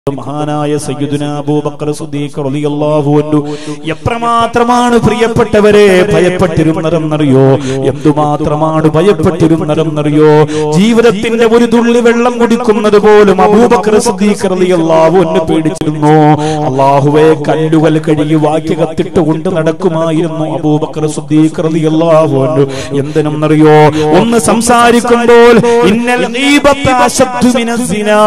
മഹാനായ സയ്യിദുന അബൂബക്കർ സിദ്ദീഖ് റളിയല്ലാഹു അൻഹു എത്രമാത്രമാണ് പ്രിയപ്പെട്ടവരെ ഭയപ്പെട്ടിരുന്നതെന്നറിയോ എന്തുമാത്രമാണ് ഭയപ്പെട്ടിരുന്നതെന്നറിയോ ജീവിതത്തിന്റെ ഒരു തുള്ളി വെള്ളം കുടിക്കുന്നത് പോലും അബൂബക്കർ സിദ്ദീഖ് റളിയല്ലാഹു അൻഹു പേടിച്ചിരുന്നു അള്ളാഹുവെ കല്ലുകൾ കഴുകി വാക്യ കത്തിട്ട് കൊണ്ട് നടക്കുമായിരുന്നു അബൂബക്കർ സിദ്ദീഖ് റളിയല്ലാഹു അൻഹു എന്തിനെന്നറിയോ ഒന്ന് സംസാരിക്കുമ്പോൾ ഇന്നൽ ഗീബത്ത അശദ്ദു മിനസ് സിനാ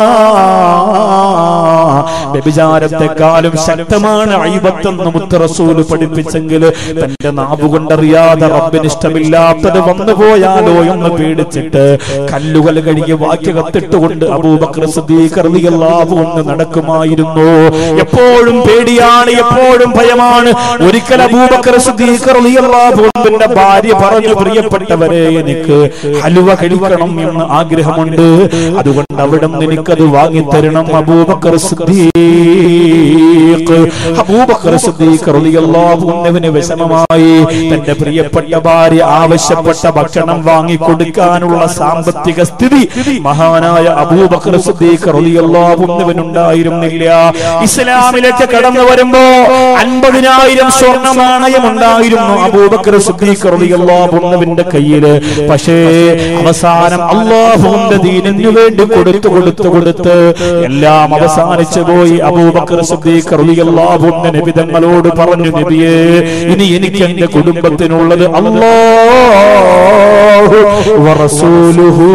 വ്യഭിചാരത്തെക്കാളും ശക്തമാണ് അയ്യബത്തെന്ന് മുത്തറസൂല് പഠിപ്പിച്ചെങ്കിൽ തന്റെ നാവ് കൊണ്ടറിയാതെ റബ്ബിന് ഇഷ്ടമില്ലാത്തത് വന്നുപോയാലോ എന്ന് പേടിച്ചിട്ട് കല്ലുകൾ കഴുകി വാക്യ കത്തിട്ടുകൊണ്ട് അബൂബക്കർ സിദ്ദീഖ് റളിയല്ലാഹു അൻഹു നടക്കുമായിരുന്നു എപ്പോഴും പേടിയാണ് എപ്പോഴും ഭയമാണ് ഒരിക്കൽ അബൂബക്കർ സിദ്ദീഖ് റളിയല്ലാഹു അൻഹുവിന്റെ ഭാര്യ പറഞ്ഞു പ്രിയപ്പെട്ടവരെ എനിക്ക് ഹലുവ കഴിക്കണം എന്ന് ആഗ്രഹമുണ്ട് അതുകൊണ്ട് അവിടെ നിന്ന് എനിക്കത് വാങ്ങിത്തരണം അബൂബക്കർ സിദ്ദീഖ് അബൂബക്കർ സിദ്ദീഖ് റളിയല്ലാഹു അൻഹുവിന് വിഷമമായി തന്റെ പ്രിയപ്പെട്ട ഭാര്യ ആവശ്യപ്പെട്ട ഭക്ഷണം വാങ്ങി കൊടുക്കാനുള്ള സാമ്പത്തിക സ്ഥിതി മഹാനായ അബൂബക്കർ സിദ്ദീഖ് റളിയല്ലാഹു അൻഹുവിനുണ്ടായിരുന്നില്ല ഇസ്ലാമിലേക്ക് കടന്നു വരുമ്പോ അൻപതിനായിരം സ്വർണ്ണ നാണയം ഉണ്ടായിരുന്നു അബൂബക്കർ സിദ്ദീഖ് റളിയല്ലാഹു അൻഹുവിന്റെ കയ്യില് പക്ഷേ അവസാനം അള്ളാഹുവിന്റെ ദീനിനു വേണ്ടി കൊടുത്തു കൊടുത്തു കൊടുത്ത് എല്ലാം അവസാനിച്ചു പോയി അബൂബക്കർ സിദ്ദീഖ് റളിയല്ലാഹു അൻഹു നബി തങ്ങളോട് പറഞ്ഞു നബിയേ ഇനി എനിക്ക് എന്റെ കുടുംബത്തിനുള്ളത് അല്ലാഹു വറസൂലുഹു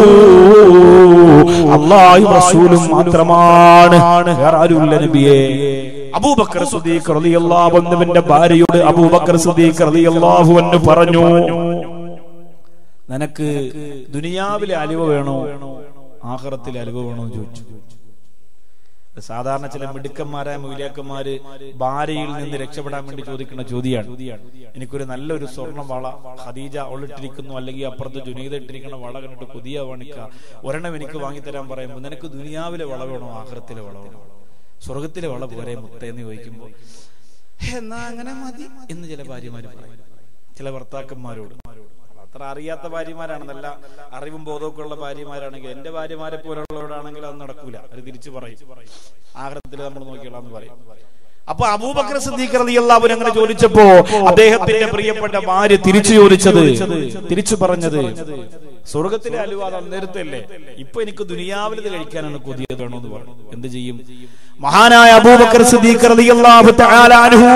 അല്ലാഹു റസൂലും മാത്രമാണ് വേറെ ആരുമില്ല നബിയേ അബൂബക്കർ സിദ്ദീഖ് റളിയല്ലാഹു അൻഹുവിന്റെ ഭാര്യയോട് അബൂബക്കർ സിദ്ദീഖ് റളിയല്ലാഹു അൻഹു പറഞ്ഞു നിനക്ക് ദുനിയാവിലെ അലിവ വേണോ ആഹ്റത്തിലെ അലിവ വേണോ എന്ന് ചോദിച്ചു സാധാരണ ചില മിടുക്കന്മാരായ മൂല്യാക്കന്മാര് ഭാര്യയിൽ നിന്ന് രക്ഷപ്പെടാൻ വേണ്ടി ചോദിക്കുന്ന ചോദ്യമാണ് എനിക്കൊരു നല്ലൊരു സ്വർണ്ണ വള ഖദീജ അവളിട്ടിരിക്കുന്നു അല്ലെങ്കിൽ അപ്പുറത്ത് ജുനീദ ഇട്ടിരിക്കുന്ന വള കണ്ടിട്ട് പുതിയ വണിക്ക ഒരെണ്ണം എനിക്ക് വാങ്ങിത്തരാൻ പറയുമ്പോൾ നിനക്ക് ദുനിയാവിലെ വള വേണോ ആഹ്റത്തിലെ വള വേണോ സ്വർഗത്തിലെ വള പോരെ മുത്ത എന്ന് ചോദിക്കുമ്പോൾ എന്നാ അങ്ങനെ മതി എന്ന് ചില ഭാര്യമാര് പറയും ചില ഭർത്താക്കന്മാരോട് അത്ര അറിയാത്ത ഭാര്യമാരാണ് നല്ല അറിവും ബോധമൊക്കെ ഉള്ള ഭാര്യമാരാണെങ്കിൽ എന്റെ ഭാര്യമാരെ പോലുള്ളവരാണെങ്കിൽ അത് നടക്കൂല അത് തിരിച്ചു പറയും ആഗ്രഹത്തിൽ നമ്മൾ നോക്കിയോളാം എന്ന് പറയും അപ്പൊ അബൂബക്കർ സിദ്ദീഖ് റളിയല്ലാഹു അൻഹു അങ്ങനെ ചോദിച്ചപ്പോ അദ്ദേഹത്തിന്റെ പ്രിയപ്പെട്ട ഭാര്യ തിരിച്ചു ചോദിച്ചത് തിരിച്ചു പറഞ്ഞത് സ്വർഗത്തിലെ അലുവാദ് അന്നേരത്തല്ലേ ഇപ്പൊ എനിക്ക് ദുനിയാവിൽ ഇത് കഴിക്കാനാണ് കൊതിയത് വേണോ എന്ന് പറഞ്ഞു എന്ത് ചെയ്യും മഹാനായ അബൂബക്കർ സിദ്ദീഖ് റളിയല്ലാഹു തആല അൻഹു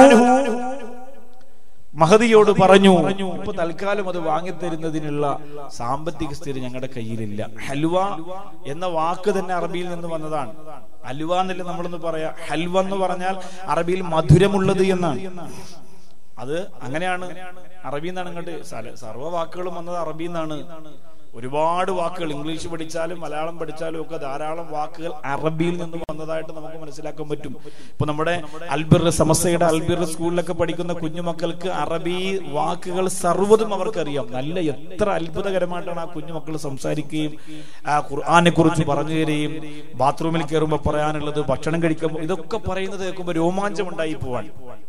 മഹദിയോട് പറഞ്ഞു ഇപ്പൊ തൽക്കാലം അത് വാങ്ങിത്തരുന്നതിനുള്ള സാമ്പത്തിക സ്ഥിതി ഞങ്ങളുടെ കയ്യിലില്ല ഹൽവ എന്ന വാക്ക് തന്നെ അറബിയിൽ നിന്ന് വന്നതാണ് ഹൽവ എന്നല്ല നമ്മളൊന്ന് പറയാ ഹൽവ എന്ന് പറഞ്ഞാൽ അറബിയിൽ മധുരമുള്ളത് എന്നാണ് അത് അങ്ങനെയാണ് അറബിയിൽ നിന്നാണ് ഇങ്ങോട്ട് സർവ്വ വാക്കുകളും വന്നത് അറബിയിൽ നിന്നാണ് ഒരുപാട് വാക്കുകൾ ഇംഗ്ലീഷ് പഠിച്ചാലും മലയാളം പഠിച്ചാലും ഒക്കെ ധാരാളം വാക്കുകൾ അറബിയിൽ നിന്ന് വന്നതായിട്ട് നമുക്ക് മനസ്സിലാക്കാൻ പറ്റും ഇപ്പൊ നമ്മുടെ അൽബിർ സമസ്തയുടെ അൽബിർ സ്കൂളിലൊക്കെ പഠിക്കുന്ന കുഞ്ഞുമക്കൾക്ക് അറബി വാക്കുകൾ സർവ്വതും അവർക്കറിയാം നല്ല എത്ര അത്ഭുതകരമായിട്ടാണ് ആ കുഞ്ഞുമക്കൾ സംസാരിക്കുകയും ആ ഖുർആാനെ കുറിച്ച് പറഞ്ഞു തരികയും ബാത്റൂമിൽ കയറുമ്പോൾ പറയാനുള്ളത് ഭക്ഷണം കഴിക്കുമ്പോൾ ഇതൊക്കെ പറയുന്നത് കേൾക്കുമ്പോൾ രോമാഞ്ചം ഉണ്ടായി പോവാൻ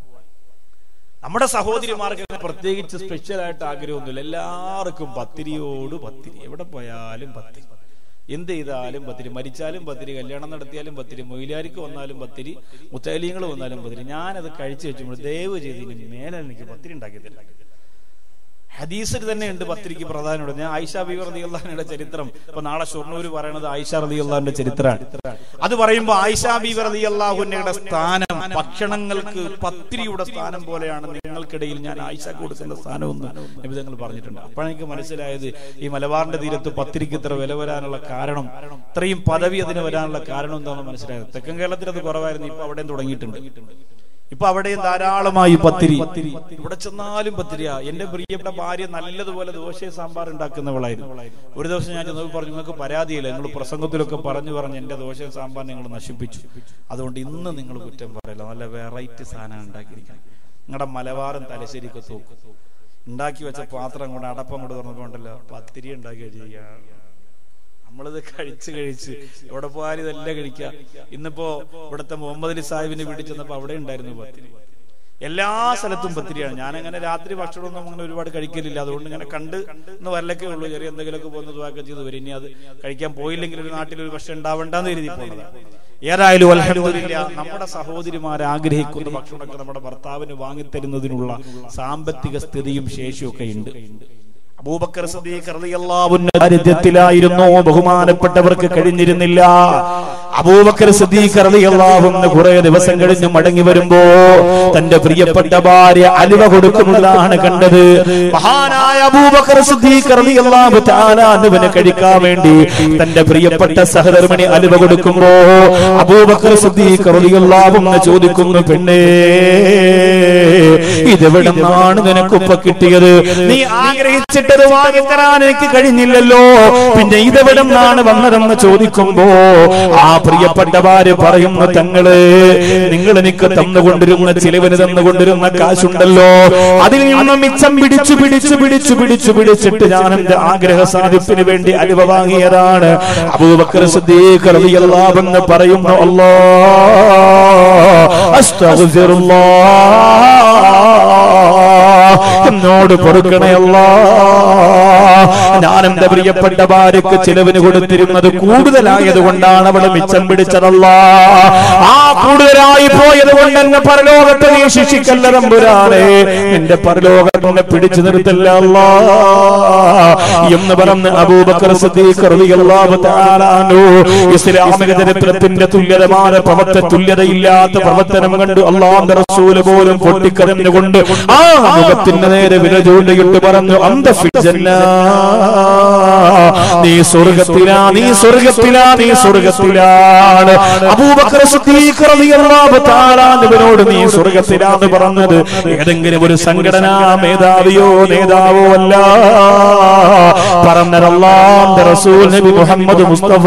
നമ്മുടെ സഹോദരിമാർക്ക് പ്രത്യേകിച്ച് സ്പെഷ്യൽ ആയിട്ട് ആഗ്രഹമൊന്നുമില്ല എല്ലാവർക്കും പത്തിരിയോട് പത്തിരി എവിടെ പോയാലും പത്തിരി എന്ത് ചെയ്താലും പത്തിരി മരിച്ചാലും പത്തിരി കല്യാണം നടത്തിയാലും പത്തിരി മൊയിലാരിക്ക് വന്നാലും പത്തിരി മുത്തലിയങ്ങൾ വന്നാലും പത്തിരി ഞാനത് കഴിച്ചു വെച്ചുമ്പോൾ ദയവ് ചെയ്ത് ഇനി മേലെ എനിക്ക് പത്തിരി ഉണ്ടാക്കി തരാം ഹദീസിൽ തന്നെ ഉണ്ട് പത്രിക്ക് പ്രധാനോട് ഞാൻ ആയിഷ ബീവർ റതിയുള്ളാഹിന്റെ ചരിത്രം ഇപ്പൊ നാളെ ഷൊർണൂര് പറയണത് ആയിഷ റതിയുള്ളാഹിന്റെ ചരിത്രമാണ് അത് പറയുമ്പോൾ ആയിഷ ബീവർ റതിയല്ലാഹുന്നയുടെ സ്ഥാനം ഭക്ഷണങ്ങൾക്ക് പത്തിരിയുടെ സ്ഥാനം പോലെയാണ് നിങ്ങൾക്കിടയിൽ ഞാൻ ആയിഷ കൊടുക്കുന്ന സ്ഥാനമെന്ന് നിബിധങ്ങൾ പറഞ്ഞിട്ടുണ്ട് അപ്പോഴെനിക്ക് മനസ്സിലായത് ഈ മലബാറിന്റെ തീരത്ത് പത്തിരിക്ക് ഇത്ര വില വരാനുള്ള കാരണം ഇത്രയും പദവി അതിന് വരാനുള്ള കാരണം എന്താണെന്ന് മനസ്സിലായത് തെക്കൻ കേരളത്തിൽ അത് കുറവായിരുന്നു ഇപ്പൊ അവിടെയും തുടങ്ങിയിട്ടുണ്ട് ഇപ്പൊ അവിടെയും ധാരാളമായി പത്തിരി ഇവിടെ ചെന്നാലും പത്തിരിയാ എന്റെ പ്രിയപ്പെട്ട ഭാര്യ നല്ലതുപോലെ ദോശ സാമ്പാർ ഉണ്ടാക്കുന്നവളായിരുന്നു ഒരു ദിവസം ഞാൻ ചെന്നപ്പോൾ പറഞ്ഞു നിങ്ങൾക്ക് പരാതിയില്ല നിങ്ങൾ പ്രസംഗത്തിലൊക്കെ പറഞ്ഞു പറഞ്ഞ് എന്റെ ദോശ സാമ്പാർ നിങ്ങൾ നശിപ്പിച്ചു അതുകൊണ്ട് ഇന്ന് നിങ്ങൾ കുറ്റം പറയില്ല നല്ല വെറൈറ്റി സാധനം ഉണ്ടാക്കിയിരിക്കണം നിങ്ങളുടെ മലബാറും തലശ്ശേരിക്ക് തൂക്കും ഉണ്ടാക്കി വെച്ച പാത്രം കൊണ്ട് അടപ്പം കൊണ്ട് തുറന്നപ്പോ ഉണ്ടല്ലോ പത്തിരി ഉണ്ടാക്കി ചെയ്യുക നമ്മളിത് കഴിച്ച് കഴിച്ച് എവിടെ പോയാലും ഇതെല്ലാം കഴിക്കുക ഇന്നിപ്പോ ഇവിടുത്തെ മുഹമ്മദ് അലി സാഹിബിനെ വീട്ടിൽ ചെന്നപ്പോ അവിടെ ഉണ്ടായിരുന്നു പത്തിരി എല്ലാ സ്ഥലത്തും പത്തിരിയാണ് ഞാൻ അങ്ങനെ രാത്രി ഭക്ഷണമൊന്നും അങ്ങനെ ഒരുപാട് കഴിക്കലില്ല അതുകൊണ്ട് ഇങ്ങനെ കണ്ട് എന്ന് വരലൊക്കെ ഉള്ളൂ ചെറിയ എന്തെങ്കിലുമൊക്കെ പോകുന്ന ദുവാക്ക ചെയ്ത് വരും ഇനി അത് കഴിക്കാൻ പോയില്ലെങ്കിൽ ഒരു നാട്ടിൽ ഒരു ഭക്ഷണം ഉണ്ടാവണ്ടെന്ന് എഴുതി പോകുന്നത് ഏതായാലും അൽഹംദുലില്ലാ നമ്മുടെ സഹോദരിമാർ ആഗ്രഹിക്കുന്ന ഭക്ഷണമൊക്കെ നമ്മുടെ ഭർത്താവിന് വാങ്ങിത്തരുന്നതിനുള്ള സാമ്പത്തിക സ്ഥിതിയും ശേഷിയൊക്കെ ഉണ്ട് അബൂബക്കർ സിദ്ദീഖ് റളിയല്ലാഹു അൻഹു ദാരിദ്ര്യത്തിലായിരുന്നു ബഹുമാനപ്പെട്ടവർക്ക് കഴിഞ്ഞിരുന്നില്ല അബൂബക്കർ സിദ്ദീഖ് റളിയല്ലാഹു അൻഹു കുറെ ദിവസം കഴിഞ്ഞ് മടങ്ങി വരുമ്പോ തന്റെ പ്രിയപ്പെട്ട ഭാര്യ അലിവ കൊടുക്കുന്നതാണ് കണ്ടത് മഹാനായ അബൂബക്കർ സിദ്ദീഖ് റളിയല്ലാഹു തആല അൻഹുവിനെ കഴിക്കാൻ വേണ്ടി തന്റെ പ്രിയപ്പെട്ട സഹധർമ്മിണി അലിവ കൊടുക്കുമ്പോ അബൂബക്കർ സിദ്ദീഖ് റളിയല്ലാഹു അൻഹു ചോദിക്കുന്നു പെണ്ണേ ഇതെവിടെ നിന്നാണ് നിനക്കുപ്പ കിട്ടിയത് നീ ആഗ്രഹിച്ചിട്ടത് വാങ്ങിത്തരാൻ എനിക്ക് കഴിഞ്ഞില്ലല്ലോ പിന്നെ ഇതെവിടെ നിന്നാണ് വന്നതെന്ന് ചോദിക്കുമ്പോ ആ പ്രിയപ്പെട്ട ഭാര്യ പറയുന്നു തങ്ങള് നിങ്ങൾ എനിക്ക് തന്നുകൊണ്ടിരുന്ന ചിലവിന് തന്നുകൊണ്ടിരുന്ന കാശുണ്ടല്ലോ അതിൽ നിന്ന് മിച്ചം പിടിച്ചു പിടിച്ചു പിടിച്ചു പിടിച്ചു പിടിച്ചിട്ട് ഞാൻ എന്റെ ആഗ്രഹ സാധിപ്പിന് വേണ്ടി അലിവ വാങ്ങിയതാണ് അബൂബക്കർ സിദ്ദീഖ് റളിയല്ലാഹു അൻഹു പറയുന്നു അല്ലാ അസ്തഗ്ഫിറുല്ലാഹ് എന്നോട് പൊറുക്കണേ അല്ലാ ഞാൻ എന്റെ പ്രിയപ്പെട്ട ഭാര്യക്ക് ചിലവിന് കൊടുത്തിരുന്നത് കൂടുതലായത് കൊണ്ടാണ് അവള് മിച്ചം പിടിച്ചതല്ല ആ കൂടുതലായി പോയത് കൊണ്ട് എന്നെ പരലോകത്തെ നീ ശിക്ഷിക്കല്ല തമ്പുരാനെ എന്റെ പരലോകം എന്നെ പിടിച്ചു നിർത്തല്ല അല്ലാ എന്ന് പറഞ്ഞ് അബൂബക്കർ സിദ്ദീഖ് റളിയല്ലാഹു തആല അൻഹു ഇസ്ലാമിക ചരിത്രത്തിന്റെ തുല്യതമായ പ്രവർത്ത തുല്യതയില്ലാത്ത പ്രവർത്തനം കണ്ടു അള്ളാഹുന്റെ റസൂല് പോലും പൊട്ടിക്കരഞ്ഞുകൊണ്ട് ആ മുഖത്തിന്റെ നേരെ വില ചൂണ്ടിയിട്ട് പറഞ്ഞു അന്ത ഫിജന്ന നീ സ്വർഗത്തിലാ നീ സ്വർഗത്തിലാ നീ സ്വർഗത്തിലാണ് അബൂബക്കർ സിദ്ദീഖ് റളിയല്ലാഹു തആല അൻഹുവിനോട് നീ സ്വർഗത്തിലാന്ന് പറഞ്ഞത് ഏതെങ്കിലും ഒരു സംഘടനാ മേധാവിയോ നേതാവോ അല്ല പറഞ്ഞതല്ലാന്റെ റസൂൽ നബി മുഹമ്മദ് മുസ്തഫ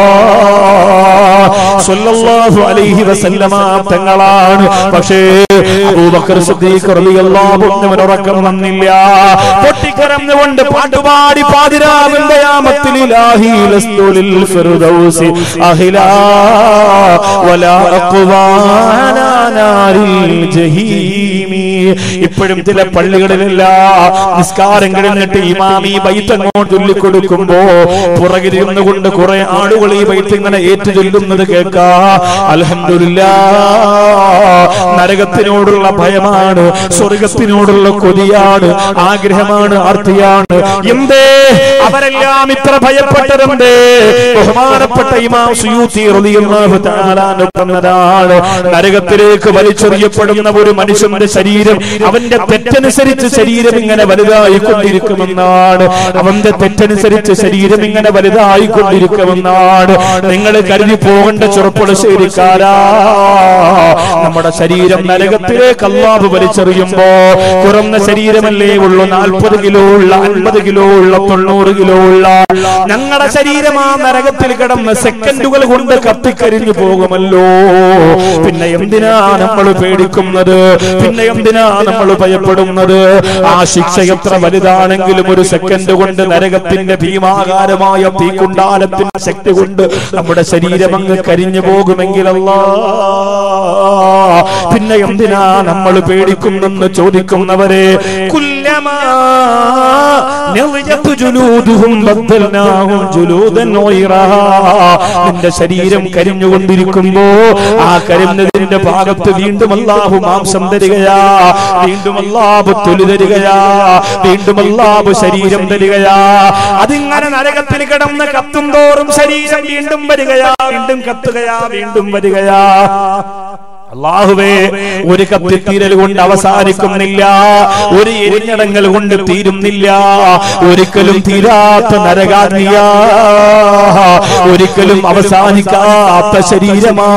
സല്ലല്ലാഹു അലൈഹി വസല്ലമ തങ്ങളാണ് പക്ഷേ അബൂബക്കർ സിദ്ദീഖ് റളിയല്ലാഹു അൻഹു ഉറക്കം വന്നില്ല പൊട്ടിക്കരഞ്ഞുകൊണ്ട് പാട്ടുപാടി പാതിരാവിന്റെ യാമത്തിൽ ഇലാഹി ലസ്തുലിൽ ഫിർദൗസി അഹിലാ വലാ അഖ്വാനാ നാരിൽ ജഹീമി ഇപ്പോഴും ചില പള്ളികളിലല്ല നിസ്കാരം കഴിഞ്ഞിട്ട് ഇമാമി ബൈത്ത് അങ്ങോട്ട് ചൊല്ലിക്കൊടുക്കുമ്പോ പുറകിലിരുന്നു കൊണ്ട് കുറെ ആളുകൾ ഈ ബൈത്ത് ഇങ്ങനെ ഏറ്റു ചൊല്ലുന്നത് കേൾക്കാ അലഹമില്ല നരകത്തിനോടുള്ള ഭയമാണ് സ്വർഗത്തിനോടുള്ള കൊതിയാണ് ആഗ്രഹമാണ് ആർത്തിയാണ് എന്തേ അവരെല്ലാം ഇത്ര ഭയപ്പെട്ടതെന്തേ ബഹുമാനപ്പെട്ട ഇമാം സുയൂത്തി റളിയല്ലാഹു തആല അൻഹു പറഞ്ഞതാണ് നരകത്തിലേക്ക് വലിച്ചെറിയപ്പെടുന്ന ഒരു മനുഷ്യന്റെ ശരീരം അവന്റെ തെറ്റനുസരിച്ച് ശരീരം ഇങ്ങനെ വലുതായി കൊണ്ടിരിക്കുമെന്നാണ് അവന്റെ തെറ്റനുസരിച്ച് ശരീരം ഇങ്ങനെ വലുതായി കൊണ്ടിരിക്കുമെന്നാണ് നിങ്ങൾ കരുതി പോകേണ്ട ചെറുപ്പുളശ്ശേരിക്കാരാ നമ്മുടെ ശരീരം നരകത്തിലേക്ക് അള്ളാഹു വലിച്ചെറിയുമ്പോ കുറഞ്ഞ ശരീരമല്ലേ ഉള്ളൂ നാൽപ്പത് കിലോ ഉള്ള അൻപത് കിലോ ഉള്ള തൊണ്ണൂറ് കിലോ ഉള്ള ഞങ്ങളുടെ ശരീരം ആ നരകത്തിൽ കിടന്ന് സെക്കൻഡുകൾ കൊണ്ട് കത്തിക്കരിഞ്ഞു പോകുമല്ലോ പിന്നെ എന്തിനാ നമ്മൾ പേടിക്കുന്നത് പിന്നെ എന്തിനാ നമ്മൾ ഭയപ്പെടുന്നത് ആ ശിക്ഷ എത്ര വലുതാണെങ്കിലും ഒരു സെക്കൻഡ് കൊണ്ട് നരകത്തിന്റെ ഭീമാകാരമായ തീക്കുണ്ടാലത്തിന്റെ ശക്തി കൊണ്ട് നമ്മുടെ ശരീരം അങ്ങ് കരിഞ്ഞു പോകുമെങ്കിലല്ലാ പിന്നെ എന്തിനാ നമ്മൾ പേടിക്കുന്നെന്ന് ചോദിക്കുന്നവരെ കുല്ലമാ നളിജത്തു ജുലൂദുഹും ബദ്ദൽനാഹും ജുലൂദൻ ഗൈറാ. നിന്റെ ശരീരം കരിഞ്ഞുകൊണ്ടിരിക്കുമ്പോ ആ കരിഞ്ഞതിന്റെ ഭാഗത്ത് വീണ്ടും അല്ലാഹു മാംസം തരികയാ വീണ്ടും അല്ലാഹു തൊലി തരികയാ വീണ്ടും അല്ലാഹു ശരീരം തരികയാ അതിങ്ങനെ നരകത്തിൽ കിടന്ന് കത്തും തോറും ശരീരം വീണ്ടും വരികയാ വീണ്ടും കത്തുകയാ വീണ്ടും വരികയാ അള്ളാഹുവേ ഒരു കത്തിത്തീരൽ കൊണ്ട് അവസാനിക്കുന്നില്ല ഒരു എരിഞ്ഞടങ്ങൽ കൊണ്ട് തീരുന്നില്ല ഒരിക്കലും തീരാത്ത നരകാഗ്നിയ ഒരിക്കലും അവസാനിക്കാത്ത ശരീരമാ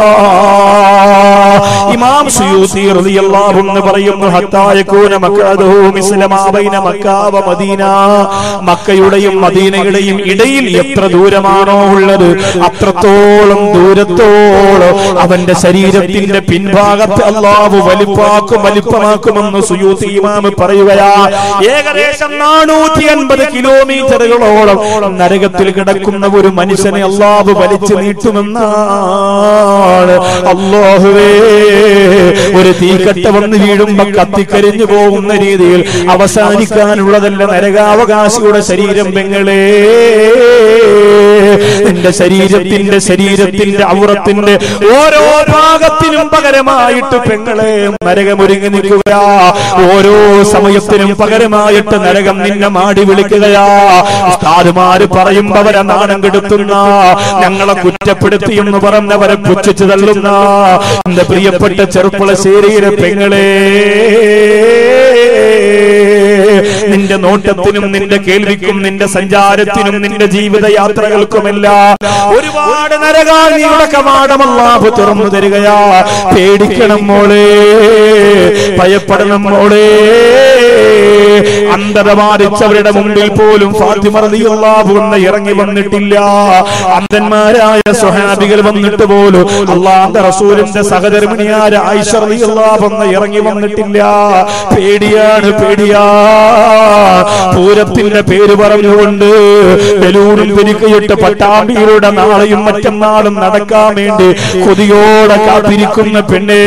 ഇമാം സുയൂസി റളിയല്ലാഹു അൻഹു പറയുന്നു ഹത്താ യകൂന മക്കഅദഹു മിസ്ലമാ ബൈന മക്ക വ മദീന മക്കയുടെയും മദീനയുടെയും ഇടയിൽ എത്ര ദൂരമാണോ ഉള്ളത് അത്രത്തോളം ദൂരത്തോളം അവന്റെ ശരീരത്തിന്റെ പിൻഭാഗത്ത് അള്ളാഹു വലിപ്പാക്കും വലിപ്പമാക്കുമെന്ന് സുയൂത്തി ഇമാം പറയുകയാ ഏകദേശം നാനൂറ്റി അൻപത് കിലോമീറ്ററുകളോളം നരകത്തിൽ കിടക്കുന്ന ഒരു മനുഷ്യനെ അള്ളാഹു വലിച്ചു നീട്ടുമെന്നാണ് അല്ലാഹുവേ ഒരു തീക്കട്ട വന്ന് വീഴുമ്പോ കത്തിക്കരിഞ്ഞു പോകുന്ന രീതിയിൽ അവസാനിക്കാനുള്ളതല്ല നരകാവകാശിയുടെ ശരീരം പെങ്ങളെ നിന്റെ ശരീരത്തിന്റെ ശരീരത്തിന്റെ ഔറത്തിന്റെ ഓരോ ഭാഗത്തിനും പകരമായിട്ട് പെങ്ങളെ നരകമൊരുങ്ങി നിൽക്കുകയാ ഓരോ സമയത്തിനും പകരമായിട്ട് നരകം നിന്നെ മാടി വിളിക്കുകയാ ഉസ്താദുമാര് പറയുമ്പോ അവരെ നാണം കെടുത്തുന്ന ഞങ്ങളെ കുറ്റപ്പെടുത്തി എന്ന് പറഞ്ഞവരെ പുച്ഛിച്ചു തള്ളുന്ന എന്റെ പ്രിയപ്പെട്ട ചെറുപ്പളശ്ശേരിയിലെ പെങ്ങളെ നിന്റെ നോട്ടത്തിനും നിന്റെ കേൾവിക്കും നിന്റെ സഞ്ചാരത്തിനും നിന്റെ ജീവിതയാത്രകൾക്കുമെല്ലാം ഒരുപാട് നരകാഗ്നിയുടെ കവാടമല്ലാഹു തുറന്നു തരികയാ പേടിക്കണം മോളെ ഭയപ്പെടണം മോളെ അന്ധത ബാധിച്ചവരുടെ മുമ്പിൽ പോലും ഫാത്തിമ റളിയല്ലാഹു അൻഹ ഇറങ്ങി വന്നിട്ടില്ല അന്ധന്മാരായ സ്വഹാബികൾ വന്നിട്ട് പോലും അള്ളാഹുന്റെ റസൂലിന്റെ സഹധർമ്മിണിയായ ആയിഷ റളിയല്ലാഹു അൻഹ ഇറങ്ങി വന്നിട്ടില്ല പേടിയാണ് പേടിയാ പൂരത്തിന്റെ പേര് പറഞ്ഞുകൊണ്ട് ബലൂണും പെരുക്കയിട്ട് പട്ടാമ്പിയുടെ നാളെയും മറ്റന്നാളും നടക്കാൻ വേണ്ടി കൊതിയോടെ കാത്തിരിക്കുന്ന പെണ്ണേ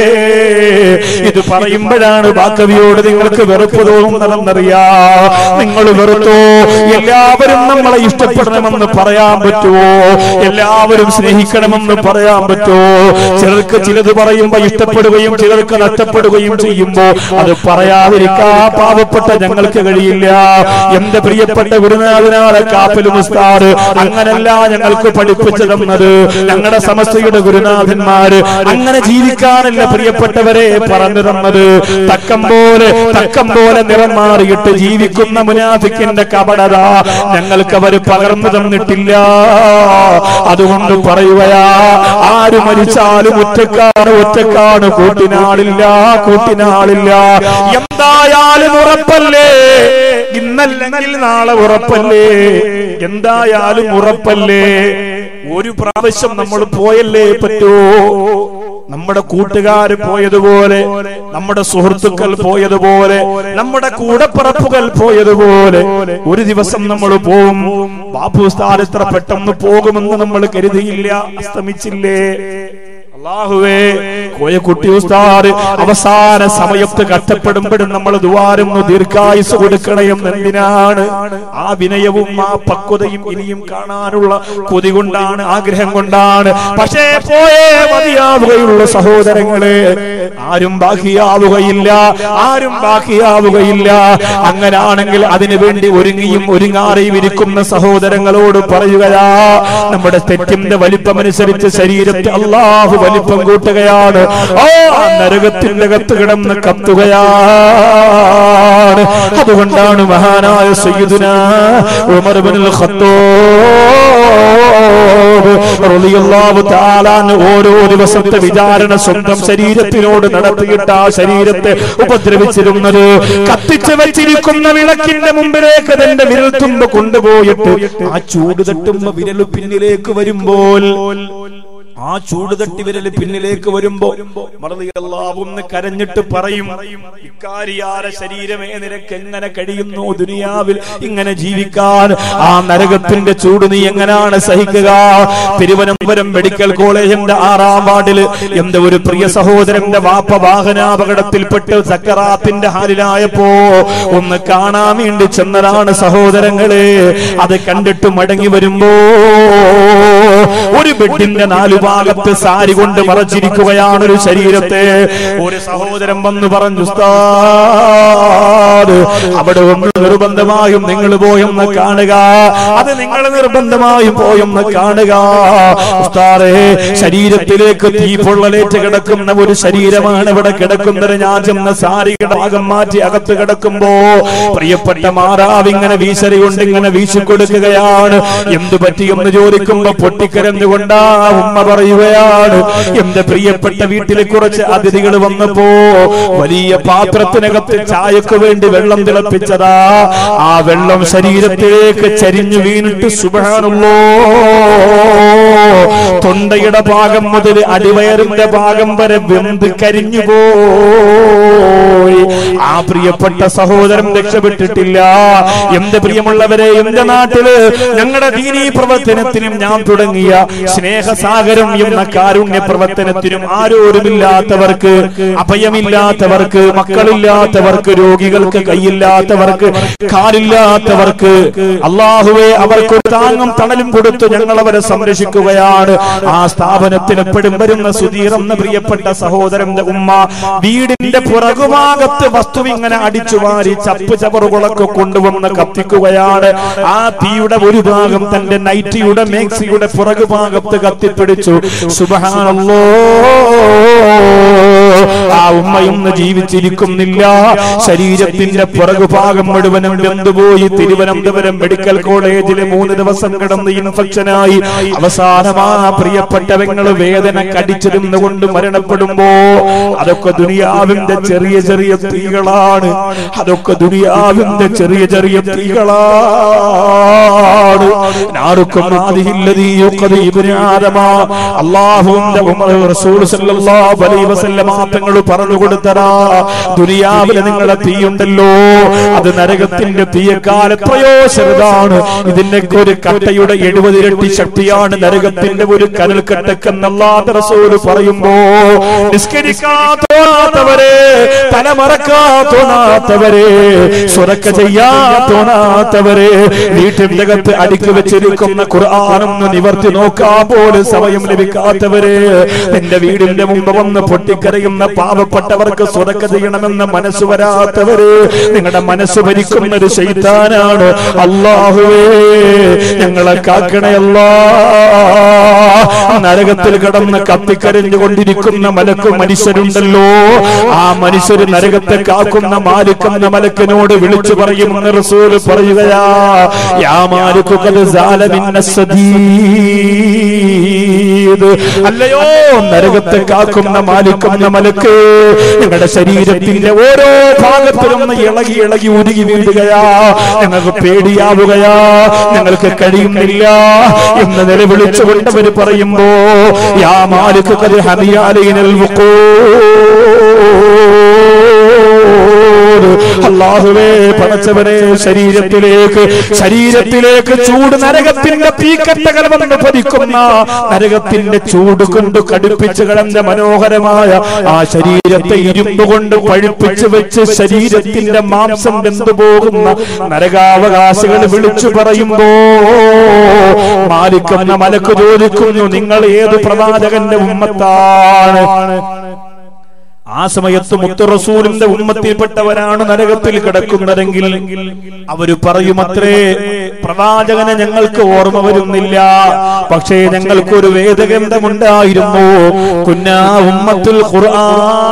ഇത് പറയുമ്പോഴാണ് ബാക്കവിയോട് നിങ്ങൾക്ക് വെറുപ്പ് തോന്നുന്നതെന്നറിയാ നിങ്ങൾ വെറുത്തോ എല്ലാവരും നമ്മളെ ഇഷ്ടപ്പെടണമെന്ന് പറയാൻ പറ്റുമോ എല്ലാവരും സ്നേഹിക്കണമെന്ന് പറയാൻ പറ്റുമോ ചിലർക്ക് ചിലത് പറയുമ്പോ ഇഷ്ടപ്പെടുകയും ചിലർക്ക് നഷ്ടപ്പെടുകയും ചെയ്യുമ്പോ അത് പറയാതിരിക്കാ പാവപ്പെട്ട ഞങ്ങൾക്ക് കഴിയില്ല എന്റെ പ്രിയപ്പെട്ട ഗുരുനാഥനാണ് കാപ്പിൽ മുസ്താറ് അങ്ങനല്ല ഞങ്ങൾക്ക് പഠിപ്പിച്ചു തന്നത് ഞങ്ങളുടെ സമസ്തയുടെ ഗുരുനാഥന്മാര് അങ്ങനെ ജീവിക്കാനല്ല പ്രിയപ്പെട്ടവരെ പറഞ്ഞു തന്നത് തക്കം പോലെ തക്കം പോലെ നിറം മാറിയിട്ട് ജീവിക്കുന്ന മുനാഫിക്കിന്റെ കപടത ഞങ്ങൾക്ക് അവര് പകർന്നു തന്നിട്ടില്ല അതുകൊണ്ട് പറയുകയാ ആര് മരിച്ചാലും ഒറ്റക്കാണ് ഒറ്റക്കാണ് കൂട്ടിനാളില്ല കൂട്ടിനാളില്ല എന്തായാലും ഉറപ്പല്ലേ ഇന്നല്ലെങ്കിൽ നാളെ ഉറപ്പല്ലേ എന്തായാലും ഉറപ്പല്ലേ ഒരു പ്രാവശ്യം നമ്മൾ പോയല്ലേ പറ്റൂ നമ്മുടെ കൂട്ടുകാർ പോയതുപോലെ നമ്മുടെ സുഹൃത്തുക്കൾ പോയതുപോലെ നമ്മുടെ കൂടപ്പിറപ്പുകൾ പോയതുപോലെ ഒരു ദിവസം നമ്മൾ പോവും ബാബു സ്ഥാൻ ഇത്ര പെട്ടെന്ന് പോകുമെന്ന് നമ്മൾ കരുതിയില്ല അസ്തമിച്ചില്ലേ അള്ളാഹുവേ കോയക്കുട്ടി ഉസ്താദ് അവസാന സമയത്ത് കഷ്ടപ്പെടുമ്പോഴും നമ്മൾ ദ്വാരൊന്ന് ദീർഘായുസ് കൊടുക്കണയും എന്തിനാണ് ആ വിനയവും ആ പക്വതയും ഇനിയും കാണാനുള്ള കൊതി കൊണ്ടാണ് ആഗ്രഹം കൊണ്ടാണ് പക്ഷേ പോയേ മതിയാവുകയുള്ള സഹോദരങ്ങളെ ആരും ബാക്കിയാവുകയില്ല ആരും ബാക്കിയാവുകയില്ല അങ്ങനാണെങ്കിൽ അതിനു വേണ്ടി ഒരുങ്ങിയും ഒരുങ്ങാറിയും ഇരിക്കുന്ന സഹോദരങ്ങളോട് പറയുകയാ നമ്മുടെ തെറ്റിന്റെ വലിപ്പമനുസരിച്ച് ശരീരത്തെ അള്ളാഹു വലിപ്പം കൂട്ടുകയാണ് ഓ ആ നരകത്തിന്റെ കത്ത് കിടന്ന് കത്തുകയാണ് അതുകൊണ്ടാണ് മഹാനായ സയ്യിദുന ഉമർ ഇബ്നുൽ ഖത്താബ് റളിയല്ലാഹു തആല അൻഹു ഓരോ ദിവസത്തെ വിചാരണ സ്വന്തം ശരീരത്തിനോട് നടത്തിയിട്ട് ആ ശരീരത്തെ ഉപദ്രവിച്ചിരുന്നത് കത്തിച്ചു വെച്ചിരിക്കുന്ന വിളക്കിന്റെ മുമ്പിലേക്ക് തന്റെ വിരൽ തുമ്പ് കൊണ്ടുപോയിട്ട് ആ ചൂട് തട്ടുമ്പോ വിരൽ പിന്നിലേക്ക് വരുമ്പോൾ ആ ചൂട് തട്ടി വിരൽ പിന്നിലേക്ക് വരുമ്പോ മറതിയല്ലാവുന്ന് കരഞ്ഞിട്ട് പറയും ഇക്കാരിയാര ശരീരമേ നിനക്ക് എങ്ങനെ കഴിയുന്നു ദുനിയാവിൽ ഇങ്ങനെ ജീവിക്കാൻ ആ നരകത്തിന്റെ ചൂട് നീ എങ്ങനെയാണ് സഹിക്കുക തിരുവനന്തപുരം മെഡിക്കൽ കോളേജിന്റെ ആറാം വാർഡില് എന്റെ ഒരു പ്രിയ സഹോദരന്റെ വാപ്പ വാഹനാപകടത്തിൽപ്പെട്ട് സക്കറാത്തിന്റെ ഹാലിലായപ്പോ ഒന്ന് കാണാൻ വേണ്ടി ചെന്നതാണ് സഹോദരങ്ങളെ അത് കണ്ടിട്ട് മടങ്ങി വരുമ്പോ ഒരു ബെഡിന്റെ നാലു ഭാഗത്ത് സാരി കൊണ്ട് മറച്ചിരിക്കുകയാണ് ഒരു ശരീരത്തെ ഒരു സഹോദരൻ വന്ന് പറഞ്ഞു ഉസ്താദ് അവിടെ ഒന്ന് നിർബന്ധമായും നിങ്ങൾ പോയെന്ന് കാണുക അത് നിങ്ങൾ നിർബന്ധമായും പോയെന്ന് കാണുക ഉസ്താദേ ശരീരത്തിലേക്ക് തീ പൊള്ളലേറ്റ് കിടക്കുന്ന ഒരു ശരീരമാണ് ഇവിടെ കിടക്കുന്നത് ഞാൻ ചെന്ന സാരിയുടെ ഭാഗം മാറ്റി അകത്ത് കിടക്കുമ്പോ പ്രിയപ്പെട്ട മാറാവ് ഇങ്ങനെ വീശരി കൊണ്ട് ഇങ്ങനെ വീശിക്കൊടുക്കുകയാണ് എന്തു പറ്റിയെന്ന് ചോദിക്കുമ്പോ പൊട്ടിക്കരഞ്ഞുകൊണ്ടാ ഉമ്മ പറയുകയാണ് എന്റെ പ്രിയപ്പെട്ട വീട്ടിലെ കുറച്ച് അതിഥികൾ വന്നപ്പോ വലിയ പാത്രത്തിനകത്ത് ചായക്ക് വേണ്ടി വെള്ളം തിളപ്പിച്ചതാ ആ വെള്ളം ശരീരത്തിലേക്ക് ചരിഞ്ഞു വീണിട്ട് സുബാനുള്ളോ തൊണ്ടയുടെ ഭാഗം മുതൽ അടിവയറിന്റെ ഭാഗം വരെ വെന്ത് കരിഞ്ഞു പോയി ആ പ്രിയപ്പെട്ട സഹോദരൻ രക്ഷപ്പെട്ടിട്ടില്ല എന്റെ പ്രിയമുള്ളവരെ എന്റെ നാട്ടില് ഞങ്ങളുടെ ദീനീ പ്രവർത്തനത്തിനും ഞാൻ തുടങ്ങിയ സ്നേഹസാഗരം പകരം എന്ന കാരുണ്യ പ്രവർത്തനത്തിനും ആരോരുമില്ലാത്തവർക്ക് അഭയമില്ലാത്തവർക്ക് മക്കളില്ലാത്തവർക്ക് രോഗികൾക്ക് കൈയില്ലാത്തവർക്ക് കാലില്ലാത്തവർക്ക് അള്ളാഹുവെ അവർക്ക് താങ്ങും തണലും കൊടുത്ത് ഞങ്ങൾ അവരെ സംരക്ഷിക്കുകയാണ് ആ സ്ഥാപനത്തിന് എപ്പോഴും വരുന്ന സുധീർ എന്ന പ്രിയപ്പെട്ട സഹോദരന്റെ ഉമ്മ വീടിന്റെ പുറകുഭാഗത്ത് വസ്തു ഇങ്ങനെ അടിച്ചു വാരി ചപ്പ് ചവറുകളൊക്കെ കൊണ്ടുവന്ന് കത്തിക്കുകയാണ് ആ തീയുടെ ഒരു ഭാഗം തന്റെ നൈറ്റിയുടെ മേക്സിയുടെ പുറകുഭാഗത്ത് കത്തിപ്പിടിച്ചു സുബഹാനല്ലോ ആ ഉമ്മയൊന്ന് ജീവിച്ചിരിക്കുന്നില്ല ശരീരത്തിന്റെ പുറകുഭാഗം മുഴുവനും വെന്തുപോയി തിരുവനന്തപുരം മെഡിക്കൽ കോളേജിലെ മൂന്ന് ദിവസം കിടന്ന് ഇൻഫെക്ഷനായി അവസാനം ആ പ്രിയപ്പെട്ടവങ്ങൾ വേദന കടിച്ചിരുന്നുകൊണ്ട് മരണപ്പെടുമ്പോ അതൊക്കെ ദുനിയാവിന്റെ ചെറിയ ചെറിയ തീകളാണ് അതൊക്കെ ദുനിയാവിന്റെ ചെറിയ ചെറിയ തീകളാണ് ആർക്കും ആദിഹില്ലതീ യുഖദി ഇബ്നു ആദമ അല്ലാഹുവിന്റെ ഉമ്മ റസൂൽ സല്ലല്ലാഹു അലൈഹി വസല്ലമ തങ്ങൾ പറഞ്ഞു കൊടുത്തടാ ദുനിയാവിലെ നിങ്ങളെ തീയുണ്ടല്ലോ അത് നരകത്തിന്റെ തീയേക്കാൾ എത്രയോ ചെറുതാണ് ഇതിന്റെ ഒരു കട്ടയുടെ എഴുപതിരട്ടി ശക്തിയാണ് നരകത്തിന്റെ ഒരു കനൽക്കട്ടക്കെന്നല്ലാത്ത റസൂൽ പറയുമ്പോ നിസ്കരിക്കാത്തോണാത്തവരെ തലമറക്കാത്തോണാത്തവരെ സുരക്ക ചെയ്യാത്തോണാത്തവരെ വീട്ടിന്റെ അകത്ത് അടുക്കി വെച്ചിരിക്കുന്ന ഖുർആാനൊന്ന് നിവർത്തി നോക്കാൻ പോലും സമയം ലഭിക്കാത്തവരെ നിന്റെ വീടിന്റെ മുമ്പ് വന്ന് പൊട്ടിക്കരയുന്ന പാവപ്പെട്ടവർക്ക് സുരക്ക ചെയ്യണമെന്ന് മനസ്സ് വരാത്തവര് നിങ്ങളുടെ മനസ്സ് ഭരിക്കുന്ന ഒരു ശൈത്താനാണ് അള്ളാഹുവേ ഞങ്ങളെ കാക്കണയല്ല നരകത്തിൽ കിടന്ന് കത്തിക്കരഞ്ഞുകൊണ്ടിരിക്കുന്ന മലക്ക് മനുഷ്യരുണ്ടല്ലോ ആ മനുഷ്യര് നരകത്തെ കാക്കുന്ന മാലിക്കുന്ന മലക്കിനോട് വിളിച്ചു പറയുമെന്ന് റസൂല് പറയുകയാ യാ മാലിക്കുകത് അല്ലയോ നരകത്തെ കാക്കുന്ന മാലിക്കുന്ന മലക്ക് ഞങ്ങളുടെ ശരീരത്തിന്റെ ഓരോ ഭാഗത്തിലും ഇളകി ഇളകി ഉരുകി വീഴുകയാ ഞങ്ങൾക്ക് പേടിയാവുകയാ ഞങ്ങൾക്ക് കഴിയുന്നില്ല എന്ന് നിലവിളിച്ചുകൊണ്ട് അവർ പറയുമ്പോ യാ മാലിക് കത് ഹമിയാലീനൽ അള്ളാഹുവേ പടച്ചവനെ ശരീരത്തിലേക്ക് ശരീരത്തിലേക്ക് ചൂട് നരകത്തിന്റെ തീക്കട്ടകൾ വന്ന് പതിക്കുന്ന നരകത്തിന്റെ ചൂട് കൊണ്ട് കടുപ്പിച്ച് കളഞ്ഞ മനോഹരമായ ആ ശരീരത്തെ ഇരുമ്പ് കൊണ്ട് പഴുപ്പിച്ച് വെച്ച് ശരീരത്തിന്റെ മാംസം വെന്തു പോകുന്ന നരകാവകാശികൾ വിളിച്ചു പറയുമ്പോ മാലിക്കുന്ന മലക്ക് ചോദിക്കുന്നു നിങ്ങൾ ഏത് പ്രവാചകന്റെ ഉമ്മത്താണ് ആ സമയത്ത് മുത്തുറസൂലിന്റെ ഉമ്മത്തിൽപ്പെട്ടവരാണ് നരകത്തിൽ കിടക്കുന്നതെങ്കിൽ അവര് പറയുമത്രേ പ്രവാചകനെ ഞങ്ങൾക്ക് ഓർമ്മ വരുന്നില്ല പക്ഷേ ഞങ്ങൾക്കൊരു വേദഗ്രന്ഥമുണ്ടായിരുന്നു കുന്നാ ഉമ്മത്തുൽ ഖുർആൻ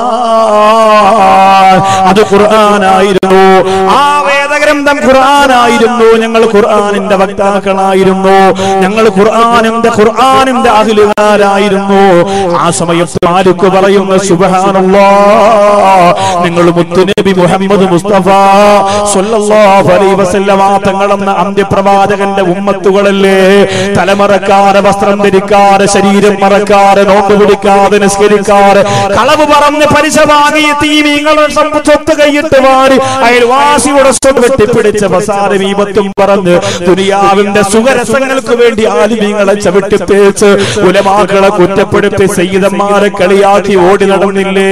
അത് ഖുർആനായിരുന്നു ആ വേദഗ്രന്ഥം ഖുർആനായിരുന്നു ഞങ്ങൾ ഖുർആനിന്റെ വക്താക്കളായിരുന്നു ഞങ്ങൾ ഖുർആനിന്റെ ഖുർആനിന്റെ അഖിലുകാരായിരുന്നു ആ സമയത്ത് ആർക്ക് പറയുന്ന സുബഹാനല്ലാ നിങ്ങൾ മുത്തുനബി മുഹമ്മദ് മുസ്തഫ സല്ലല്ലാഹു അലൈഹി വസല്ലമ തങ്ങളെന്ന അന്ത്യപ്രവാചകന്റെ ഉമ്മത്തുകളല്ലേ തലമറക്കാതെ വസ്ത്രം ധരിക്കാതെ ശരീരം മറക്കാതെ നോമ്പ് പിടിക്കാതെ നിസ്കരിക്കാതെ കളവ് പറഞ്ഞ് പലിശ വാങ്ങി തീമീങ്ങളുടെ സ്വത്ത് കൈയിട്ട് മാറി അയൽവാസിയുടെ സ്വത്ത് വെട്ടിപ്പിടിച്ച ബസാറ് വീപത്തും പറഞ്ഞ് ദുനിയാവിന്റെ സുഖരസങ്ങൾക്ക് വേണ്ടി ആലിമീങ്ങളെ ചവിട്ടി തേച്ച് ഉലമാക്കളെ കുറ്റപ്പെടുത്തി സയ്യിദന്മാരെ കളിയാക്കി ഓടി നടന്നില്ലേ